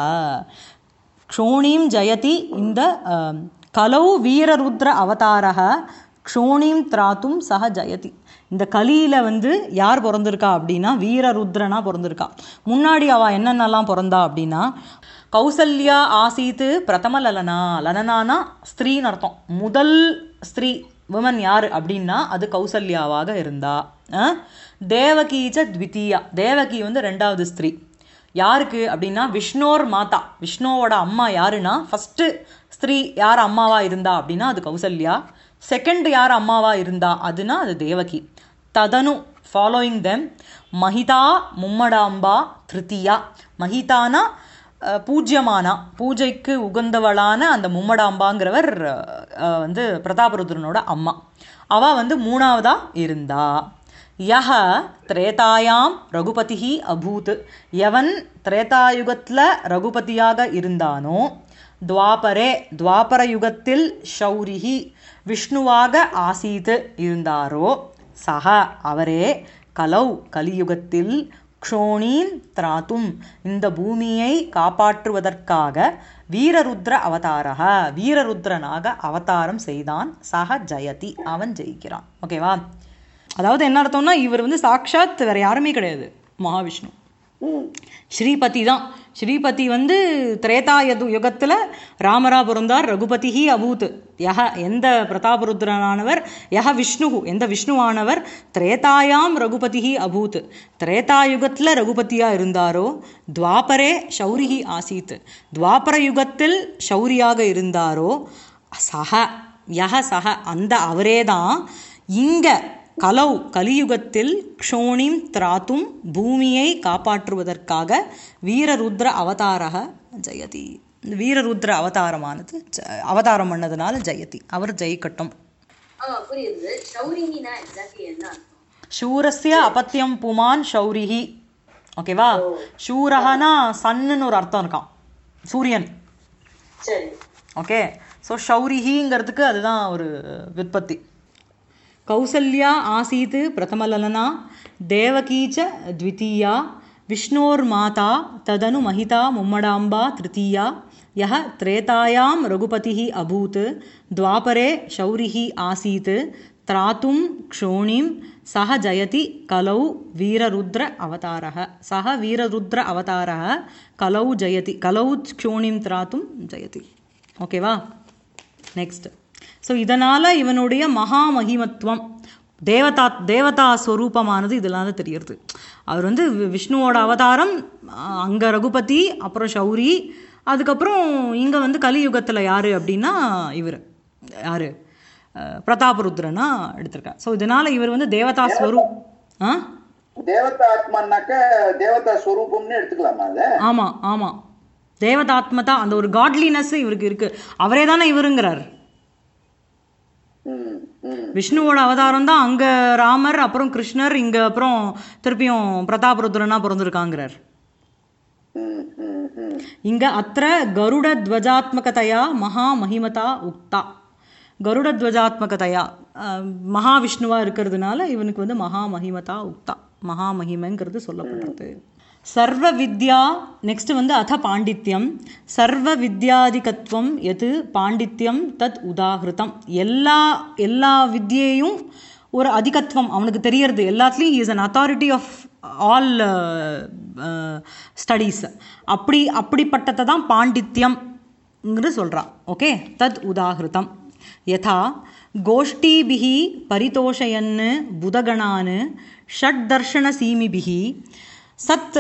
க்ஷோணிம் ஜெயதி இந்த அஹ், கலௌ வீரருத்ர அவதாரக க்ஷோணிம் திராத்தும் சக ஜெயதி இந்த கலியில வந்து யார் பிறந்திருக்கா அப்படின்னா வீரருத்ரனா பிறந்திருக்கா முன்னாடி அவ என்னென்னலாம் பிறந்தா அப்படின்னா கௌசல்யா ஆசீத்து பிரதம லலனா லலனானா ஸ்திரீன்னு அர்த்தம் முதல் ஸ்திரீ விமன் யார் அப்படின்னா அது கௌசல்யாவாக இருந்தா அஹ், தேவகீச்ச த்விதீயா தேவகி வந்து ரெண்டாவது ஸ்திரீ யாருக்கு அப்படின்னா விஷ்ணோர் மாதா விஷ்ணுவோட அம்மா யாருன்னா ஃபஸ்ட்டு ஸ்திரீ யார் அம்மாவா இருந்தா அப்படின்னா அது கௌசல்யா செகண்ட் யார் அம்மாவா இருந்தா அதுனா அது தேவகி ததனு ஃபாலோயிங் தெம் மஹிதா மும்மடாம்பா திருத்தியா மஹிதானா அஹ், பூஜ்யமானா பூஜைக்கு உகந்தவளான அந்த மும்மடாம்பாங்கிறவர் அஹ், வந்து பிரதாபருத்ரனோட அம்மா அவ வந்து மூணாவதா இருந்தா யஹ திரேதாயாம் ரகுபதிஹி அபூத் எவன் திரேதாயுகத்தில் ரகுபதியாக இருந்தானோ துவாபரே துவாபர யுகத்தில் ஷௌரிஹி விஷ்ணுவாக ஆசீத் இருந்தாரோ சக அவரே கலௌ கலியுகத்தில் க்ஷோணீன் திராத்தும் இந்த பூமியை காப்பாற்றுவதற்காக வீரருத்ர அவதாரக வீரருத்ரனாக அவதாரம் செய்தான் சக ஜெயதி அவன் ஜெயிக்கிறான் ஓகேவா அதாவது என்ன அர்த்தம்னா இவர் வந்து சாக்ஷாத் வேற யாருமே கிடையாது மகாவிஷ்ணு ம் ஸ்ரீபதி தான் ஸ்ரீபதி வந்து திரேதா யது யுகத்தில் ராமரா பிறந்தார் ரகுபதிஹி அபூத் யஹ எந்த பிரதாபருத்ரனானவர் யஹ விஷ்ணு எந்த விஷ்ணுவானவர் திரேதாயாம் ரகுபதிஹி அபூத் திரேதா யுகத்தில் ரகுபதியா இருந்தாரோ துவாபரே ஷௌரிஹி ஆசீத் துவாபர யுகத்தில் ஷௌரியாக இருந்தாரோ சஹ யஹ சஹ அந்த அவரே தான் இங்க கலௌ கலியுகத்தில் க்ஷோணிம் திராத்தும் பூமியை காப்பாற்றுவதற்காக வீரருத்ர அவதாரக ஜெயதி இந்த வீரருத்ர அவதாரமானது ஜ- அவதாரம் பண்ணதுனால ஜெயதி அவர் ஜெயிக்கட்டும் ஆமா புரியுது ஷௌரிங்கினா எக்ஸாக்ட்லி என்ன அர்த்தம் சூரஸ்ய அபத்தியம் புமான் ஷௌரிஹி ஓகேவா சூரஹனா சன்னுன்னு ஒரு அர்த்தம் இருக்கான் சூரியன் சரி ஓகே ஸோ ஷௌரிஹிங்கிறதுக்கு அதுதான் ஒரு விற்பத்தி கௌசல்யா ஆசீத் பிரதமலலனா தேவகீ ச த்விதீயா விஷ்ணோர்மாதா ததனு மகிதா மும்மடாம்பா திருத்தீயா யः त्रेतायां रघुपतिः अभूत् द्वापरे शौरिः आसीत् त्रातुं क्षोणीं सः जयति कलौ वीररुद्र अवतारः सः वीररुद्र अवतारः कलौ जयति कलौ क्षोणीं त्रातुं जयति ஓகேவா நெக்ஸ்ட் ஸோ இதனால் இவனுடைய மகா மகிமத்துவம் தேவதா தேவதா ஸ்வரூபமானது இதனால தெரியறது அவர் வந்து வி- விஷ்ணுவோட அவதாரம் அங்கே ரகுபதி அப்புறம் ஷௌரி அதுக்கப்புறம் இங்கே வந்து கலியுகத்தில் யார் அப்படின்னா இவர் யார் பிரதாபருத்ரனா எடுத்திருக்கார் ஸோ இதனால் இவர் வந்து தேவதா ஸ்வரூப் ஆ தேவதா ஆத்மானாக்க தேவதா ஸ்வரூபம்னு எடுத்துக்கலாமா அத ஆமாம் ஆமாம் தேவதாத்மதா அந்த ஒரு காட்லினஸ் இவருக்கு இருக்கு அவரே தானே இவருங்கிறார் ம் ம் விஷ்ணுவோட அவதாரம் தான் அங்க ராமர் அப்புறம் கிருஷ்ணர் இங்க அப்புறம் திருப்பியும் பிரதாபருத்ரனா பிறந்திருக்காங்கிறார் ம் ம் ம் இங்க அத்திர கருட துவஜாத்மகதையா மகா மகிமதா உக்தா கருட துவஜாத்மகதையா அஹ், மகாவிஷ்ணுவா இருக்கிறதுனால இவனுக்கு வந்து மகா மகிமதா உக்தா மகா மகிமைங்கிறது சொல்லப்படுறது சர்வ வித்யா நெக்ஸ்ட் வந்து அத பாண்டித்யம் சர்வ வித்யாதிகத்துவம் எது பாண்டித்யம் தத் உதாகிருதம் எல்லா எல்லா வித்யையும் ஒரு அதிகத்துவம் அவனுக்கு தெரியறது எல்லாத்துலேயும் is an authority of all studies அப்படி அப்படிப்பட்டதை தான் பாண்டித்யம்ங்கிறது சொல்கிறான் ஓகே தத் உதாகிருதம் யதா கோஷ்டீபிः परितोषयन् बुधगणान् षड्दर्शनसीमिभिः सत्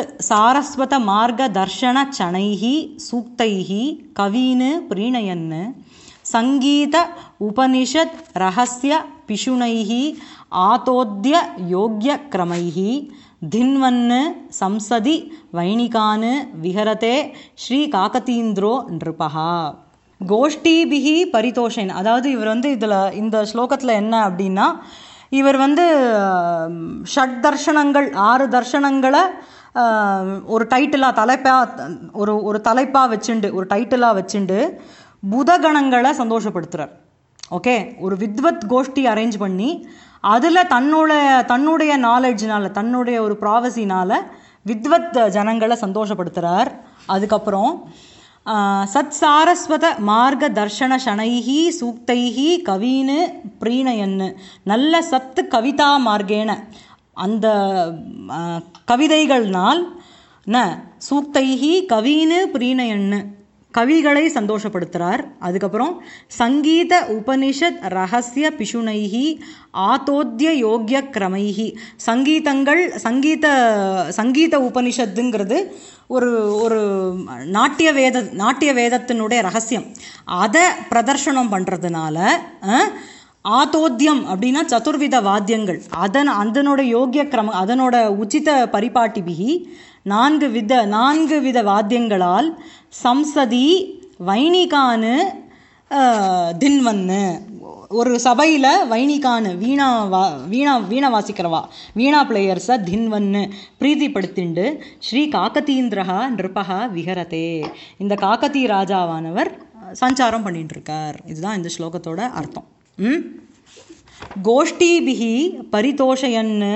सारस्वतमार्गदर्शनचणैः सूक्तैः कवीन् प्रीणयन् सङ्गीत उपनिषत् रहस्य पिशुनैः आतोद्य योग्यक्रमैः धिन्वन् संसदि वैणिकान् विहरते श्रीकाकतीन्द्रो नृपः கோஷ்டிபிகி பரிதோஷன் அதாவது இவர் வந்து இதில் இந்த ஸ்லோகத்தில் என்ன அப்படின்னா இவர் வந்து ஆம், ஷட் தர்ஷனங்கள் ஆறு தர்ஷனங்களை ஆம், ஒரு டைட்டிலாக தலைப்பா ஒரு ஒரு தலைப்பாக வச்சுண்டு ஒரு டைட்டிலாக வச்சுண்டு புதகணங்களை சந்தோஷப்படுத்துகிறார் ஓகே ஒரு வித்வத் கோஷ்டி அரேஞ்ச் பண்ணி அதில் தன்னோட தன்னுடைய நாலேஜ்னால தன்னுடைய ஒரு ப்ராவசினால வித்வத் ஜனங்களை சந்தோஷப்படுத்துகிறார் அதுக்கப்புறம் ஆஹ், சத் சாரஸ்வத மார்க தர்ஷன ஷனைஹி சூக்தைஹி கவீனு பிரீணயன்னு நல்ல சத்து கவிதா மார்க்கேன அந்த ஆஹ், கவிதைகள்னால் ந சூக்தைஹி கவீனு பிரீணயன்னு கவிகளை சந்தோஷப்படுத்துகிறார் அதுக்கப்புறம் சங்கீத உபனிஷத் ரகசிய பிஷுனைஹி ஆதோத்திய யோக்கிய கிரமைஹி சங்கீதங்கள் சங்கீத சங்கீத உபனிஷத்துங்கிறது ஒரு ஒரு நாட்டிய வேத நாட்டிய வேதத்தினுடைய ரகசியம் அதை பிரதர்ஷனம் பண்ணுறதுனால ஆதோத்தியம் அப்படின்னா சதுர்வித வாத்தியங்கள் அதன் அதனோட யோக்கிய கிரம அதனோட உச்சித பரிபாட்டிபிகி நான்கு வித நான்கு வித வாத்தியங்களால் சம்சதி வைணிகானு அஹ், தின்வன்னு ஒரு சபையில் வைணிகானு வீணா வா வீணா வீணா வாசிக்கிறவா வீணா பிளேயர்ஸை தின்வன்னு பிரீதிப்படுத்திண்டு ஸ்ரீ காக்கதீந்திரஹா நிருபகா விஹரதே இந்த காக்கதி ராஜாவானவர் சஞ்சாரம் பண்ணிட்டு இருக்கார் இதுதான் இந்த ஸ்லோகத்தோட அர்த்தம் ம் கோஷ்டீபிகி பரிதோஷயன்னு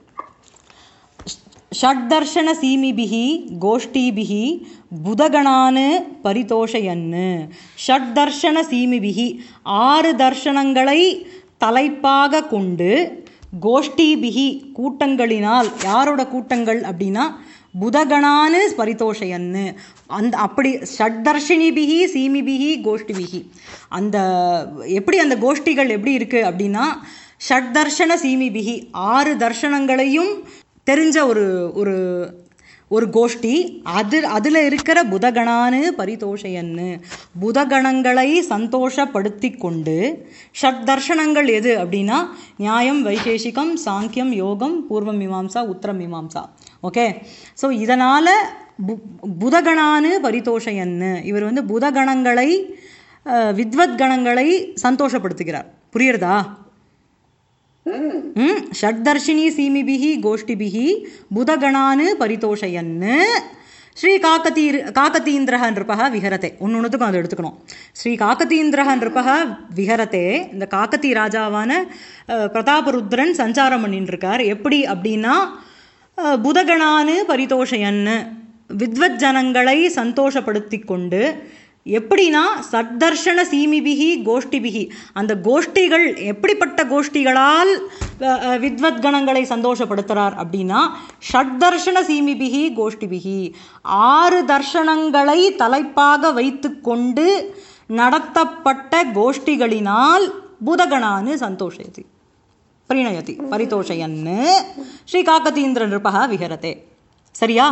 ஷட்தர்ஷனசீமிபிः கோஷ்டீபிः புதகணான் பரிதோஷயன் ஷட்தர்ஷனசீமிபிः ஆறு தர்ஷனங்களை தலைப்பாக கொண்டு கோஷ்டீபிகி கூட்டங்களினால் யாரோட கூட்டங்கள் அப்படின்னா புதகணான்னு பரிதோஷயன்னு அந்த அப்படி ஷட்தர்ஷினிபிகி சீமிபிகி கோஷ்டிபிகி அந்த எப்படி அந்த கோஷ்டிகள் எப்படி இருக்கு அப்படின்னா ஷட்தர்ஷன சீமிபிகி ஆறு தர்ஷனங்களையும் தெரிஞ்ச ஒரு ஒரு ஒரு கோஷ்டி அது அதில் இருக்கிற புதகணான்னு பரிதோஷயன்னு புதகணங்களை சந்தோஷப்படுத்தி கொண்டு ஷட் தர்ஷனங்கள் எது அப்படின்னா நியாயம் வைசேஷிகம் சாங்கியம் யோகம் பூர்வ மீமாம்சா உத்தர மீமாம்சா ஓகே ஸோ இதனால் பு புதகணான்னு பரிதோஷயன்னு இவர் வந்து புதகணங்களை அஹ், வித்வத் கணங்களை சந்தோஷப்படுத்துகிறார் புரியுறதா ம் ஷட்தர்ஷினி சீமிபிஹி கோஷ்டிபிஹி புதகணான் பரிதோஷயன் ஸ்ரீ காக்கதீ காக்கதீந்திரஹ நிருபக விஹரதே ஒன்று ஒன்றுத்துக்கும் அதை எடுத்துக்கணும் ஸ்ரீ காக்கதீந்திரஹ நிருபக விஹரதே இந்த காக்கதி ராஜாவான அஹ், பிரதாபருத்ரன் சஞ்சாரம் பண்ணிட்டு இருக்கார் எப்படி அப்படின்னா அஹ், புதகணான்னு பரிதோஷயன்னு வித்வத் ஜனங்களை சந்தோஷப்படுத்தி கொண்டு எப்படின்னா சத்தர்ஷன சீமிபிகி கோஷ்டிபிகி அந்த கோஷ்டிகள் எப்படிப்பட்ட கோஷ்டிகளால் அஹ், அஹ், வித்வத் கணங்களை சந்தோஷப்படுத்துறார் அப்படின்னா ஷட்தர்ஷன சீமிபிகி கோஷ்டிபிகி ஆறு தர்ஷனங்களை தலைப்பாக வைத்துக்கொண்டு நடத்தப்பட்ட கோஷ்டிகளினால் புதகணான்னு சந்தோஷயதி பிரணயதி பரிதோஷயன்னு ஸ்ரீ காக்கதீந்திர நிருபக விஹரதே சரியா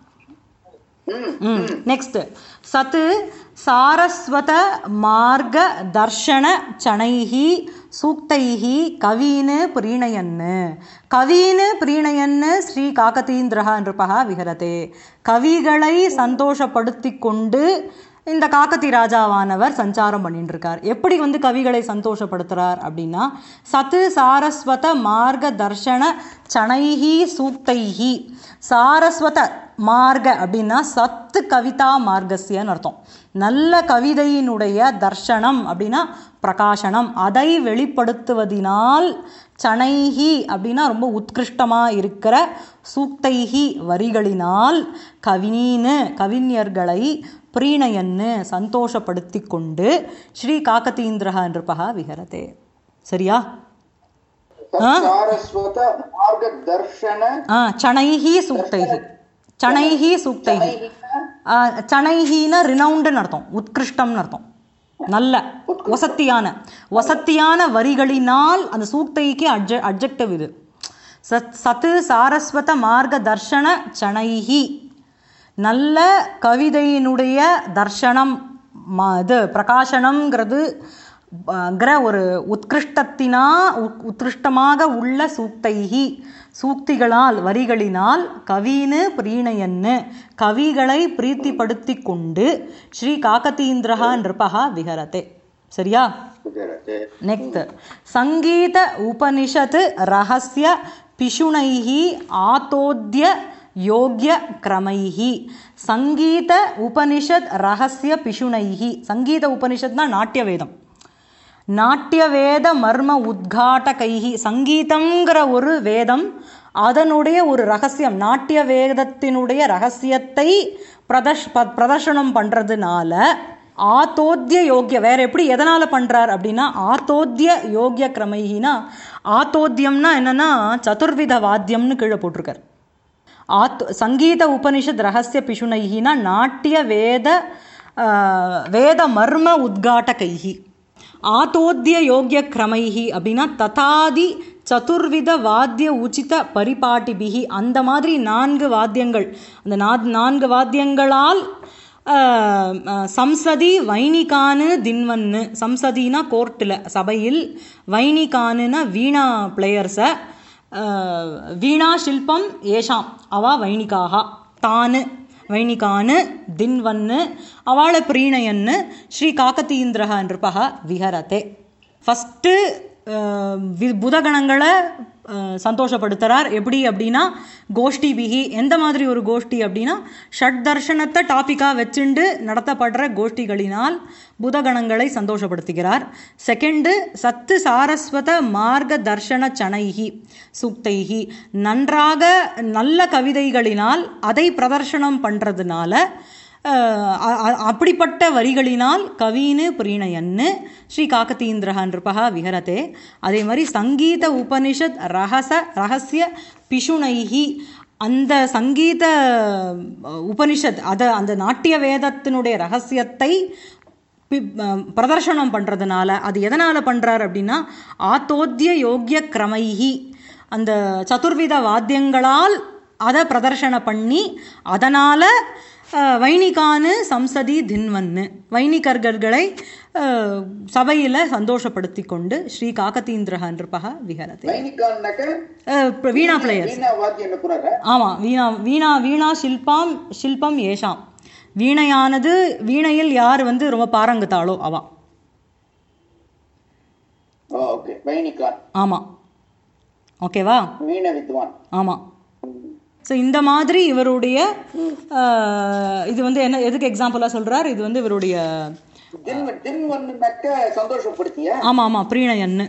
ನೆಕ್ಸ್ಟ್ ಸತ್ ಸಾರಸ್ವತ ಮಾರ್ಗ ದರ್ಶನ ಚಣೈಃ ಸೂಕ್ತೈಃ ಕವೀನ್ ಪ್ರೀಣಯನ್ ಕವೀನ್ ಪ್ರೀಣಯನ್ ಶ್ರೀ ಕಾಕತೀಂದ್ರಃ ನೃಪಃ ವಿಹರತೆ கவிகளை சந்தோஷப்படுத்திக் கொண்டு இந்த காக்கத்தி ராஜாவானவர் சஞ்சாரம் பண்ணிட்டு இருக்கார் எப்படி வந்து கவிகளை சந்தோஷப்படுத்துறார் அப்படின்னா சத்து சாரஸ்வத மார்க தர்ஷன சனைஹி சூக்தைஹி சாரஸ்வத மார்க அப்படின்னா சத்து கவிதா மார்க்கஸ்யன்னு அர்த்தம் நல்ல கவிதையினுடைய தர்ஷனம் அப்படின்னா பிரகாசனம் அதை வெளிப்படுத்துவதினால் சனைஹி அப்படின்னா ரொம்ப உத்கிருஷ்டமாக இருக்கிற சூக்தைஹி வரிகளினால் கவினீன்னு கவிஞர்களை பிரீணயன்னு சந்தோஷப்படுத்தி கொண்டு ஸ்ரீ காக்கதீந்திரஹ நிருபகா விஹரதே சரியா சாரஸ்வத மார்க தர்ஷன ஆ சனைஹி சூக்தைஹி சனைஹி சூக்தைஹி ஆ, சனைஹின்னா ரினவுண்டுன்னு அர்த்தம் உத்கிருஷ்டம்னு அர்த்தம் நல்ல வசத்தியான வசத்தியான வரிகளினால் அந்த சூக்தைக்கு அட்ஜ அட்ஜெக்டிவ் இது சத் சத்து சாரஸ்வத மார்க்க தர்ஷன சனைஹி நல்ல கவிதையினுடைய தர்ஷனம் ம இது பிரகாசனம்ங்கிறது ங்கிற ஒரு உத்கிருஷ்டத்தினா உத்- உத்கிருஷ்டமாக உள்ள சூக்தைகி சூக்திகளால் வரிகளினால் கவின்னு பிரீணயன்னு கவிகளை பிரீத்திப்படுத்தி கொண்டு ஸ்ரீ காக்கதீந்திரஹா நிருபகா விஹரதே சரியா விஹரதே. ನೆಕ್ಸ್ಟ್ ಸಂಗೀತ ಉಪನಿಷತ್ ರಹಸ್ಯ ಪಿಶುಣೈಃ ಆತೋದ್ಯ ಯೋಗ್ಯ ಕ್ರಮೈಃ ಸಂಗೀತ ಉಪನಿಷತ್ ರಹಸ್ಯ ಪಿಶುಣೈಃ ಸಂಗೀತ ಉಪನಿಷತ್ನ ನಾಟ್ಯ ವೇದம் நாட்டிய வேத மர்ம உத்காட்டகைஹி சங்கீதங்கிற ஒரு வேதம் அதனுடைய ஒரு ரகசியம் நாட்டிய வேதத்தினுடைய ரகசியத்தை பிரதர்ஷ் ப- பிரதர்ஷனம் பண்ணுறதுனால ஆத்தோத்திய யோக்கிய வேற எப்படி எதனால் பண்ணுறார் அப்படின்னா ஆத்தோத்திய யோக்கிய கிரமைகினா ஆத்தோத்தியம்னா என்னன்னா சதுர்வித வாத்தியம்னு கீழே போட்டிருக்கார் ஆத் சங்கீத உபனிஷத் ரகசிய பிஷுனைகினா நாட்டிய வேத ஆஹ், வேத மர்ம உத்காட்டகைஹி ஆத்தோத்திய யோக்கிய கிரமைஹி அப்படின்னா ததாதி சதுர்வித வாத்திய உச்சித பரிபாட்டிபிகி அந்த மாதிரி நான்கு வாத்தியங்கள் அந்த நா நான்கு வாத்தியங்களால் ஆஹ், ஆஹ், சம்சதி வைணிகானு தின்வன்னு சம்சதினா கோர்ட்டில் சபையில் வைணிகானுனா வீணா பிளேயர்ஸை வீணா சில்பம் ஏஷாம் அவா வைணிகாக தானு வைணிகானு தின்வன்னு அவளை பிரீணயன்னு ஸ்ரீ காக்கதீந்திரஹ நிருபக விஹரதே ஃபஸ்ட்டு புதகணங்களை அஹ், சந்தோஷப்படுத்துகிறார் எப்படி அப்படின்னா கோஷ்டி பிகி எந்த மாதிரி ஒரு கோஷ்டி அப்படின்னா ஷட் தர்ஷனத்தை டாப்பிக்காக வச்சுண்டு நடத்தப்படுற கோஷ்டிகளினால் புதகணங்களை சந்தோஷப்படுத்துகிறார் செகண்டு சத்து சாரஸ்வத மார்க்க தர்ஷன சனைகி சூக்தைகி நன்றாக நல்ல கவிதைகளினால் அதை பிரதர்ஷனம் பண்ணுறதுனால அஹ் அ- அ- அப்படிப்பட்ட வரிகளினால் கவீனு பிரீணயன்னு ஸ்ரீ காக்கதீந்திரஹ நிருபகா விஹரதே அதே மாதிரி சங்கீத உபனிஷத் ரகச ரகசிய பிஷுனைஹி அந்த சங்கீத அஹ், உபனிஷத் அதை அந்த நாட்டிய வேதத்தினுடைய ரகசியத்தை பி- அஹ், பிரதர்ஷனம் பண்ணுறதுனால அது எதனால் பண்ணுறார் அப்படின்னா ஆத்தோத்திய யோக்கிய கிரமைஹி அந்த சதுர்வித வாத்தியங்களால் அதை பிரதர்ஷன பண்ணி அதனால் வைணிகானு சம்சதி தின்வன்னு வைணிகர்களை சபையில் சந்தோஷப்படுத்தி கொண்டு ஸ்ரீ காக்கதீந்திரஹ நிருபக விஹரதே வைணிகான்னாக்க அஹ், இப்ப வீணா பிளேயர்ஸ் வீணா வாத்தியம் என்ன கூறாரு ஆமாம் வீணா வீணா வீணா ஷில்பாம் ஷில்பம் ஏஷாம் வீணையானது வீணையில் யார் வந்து ரொம்ப பாரங்குத்தாளோ அவா ஓகே வைணிகான் ஆமாம் ஓகேவா வீண வித்வான் ஆமாம் ஸோ இந்த மாதிரி இவருடைய அஹ், இது வந்து என்ன எதுக்கு எக்ஸாம்பிளாக சொல்றார் இது வந்து இவருடைய தின் தின்வன்னாக்க சந்தோஷப்படுத்திய ஆமாம் ஆமாம் பிரீணயன்னு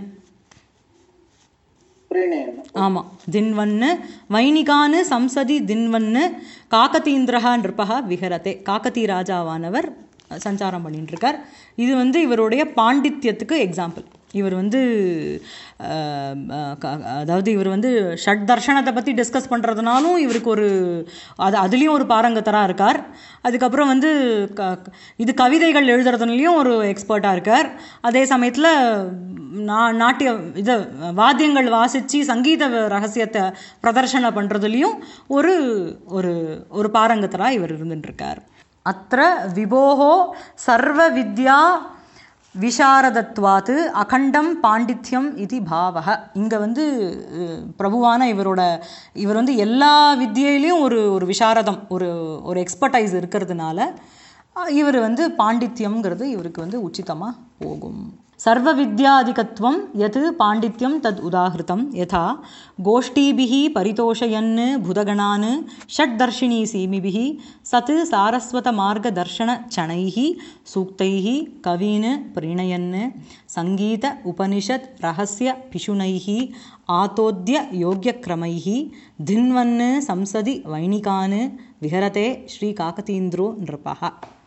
பிரீணயன் ஆமாம் தின்வன்னு வைணிகானு சம்சதி தின்வன்னு காக்கதீந்திரஹா நிருபகா விஹரதே காக்கதி ராஜாவானவர் சஞ்சாரம் பண்ணிட்டு இருக்கார் இது வந்து இவருடைய பாண்டித்யத்துக்கு எக்ஸாம்பிள் இவர் வந்து அஹ், அஹ், க- அதாவது இவர் வந்து ஷட் தர்ஷனத்தை பற்றி டிஸ்கஸ் பண்ணுறதுனாலும் இவருக்கு ஒரு அது அதுலேயும் ஒரு பாரங்கத்தராக இருக்கார் அதுக்கப்புறம் வந்து க இது கவிதைகள் எழுதுறதுலையும் ஒரு எக்ஸ்பர்ட்டாக இருக்கார் அதே சமயத்தில் நா நாட்டிய இது வாத்தியங்கள் வாசித்து சங்கீத ரகசியத்தை பிரதர்ஷன பண்ணுறதுலையும் ஒரு ஒரு ஒரு பாரங்கத்தராக இவர் இருந்துட்டு இருக்கார் அத்த விபோகோ சர்வ வித்யா விஷாரதத்வாத்து அகண்டம் பாண்டித்யம் இது பாவக இங்கே வந்து அஹ், பிரபுவான இவரோட இவர் வந்து எல்லா வித்தியிலையும் ஒரு ஒரு விஷாரதம் ஒரு ஒரு எக்ஸ்பர்டைஸ் இருக்கிறதுனால அஹ், இவர் வந்து பாண்டித்யம்ங்கிறது இவருக்கு வந்து உச்சிதமாக போகும் சர்வ வித்யாதிகத்துவம் யத் பாண்டித்யம் தத் உதாகிருதம் யதா கோஷ்டீபிः பரிதோஷயன் புதகணான் ஷட்தர்ஷினி சீமிபிः சத் சாரஸ்வதமார்கதர்ஷனச்சணைः सूक्तैः कवीन् प्रीणयन् सङ्गीत उपनिषत् रहस्य पिशुनैः आतोद्य योग्यक्रमैः धिन्वन् संसदि वैणिकान् विहरते श्रीकाकतीन्द्रो नृपः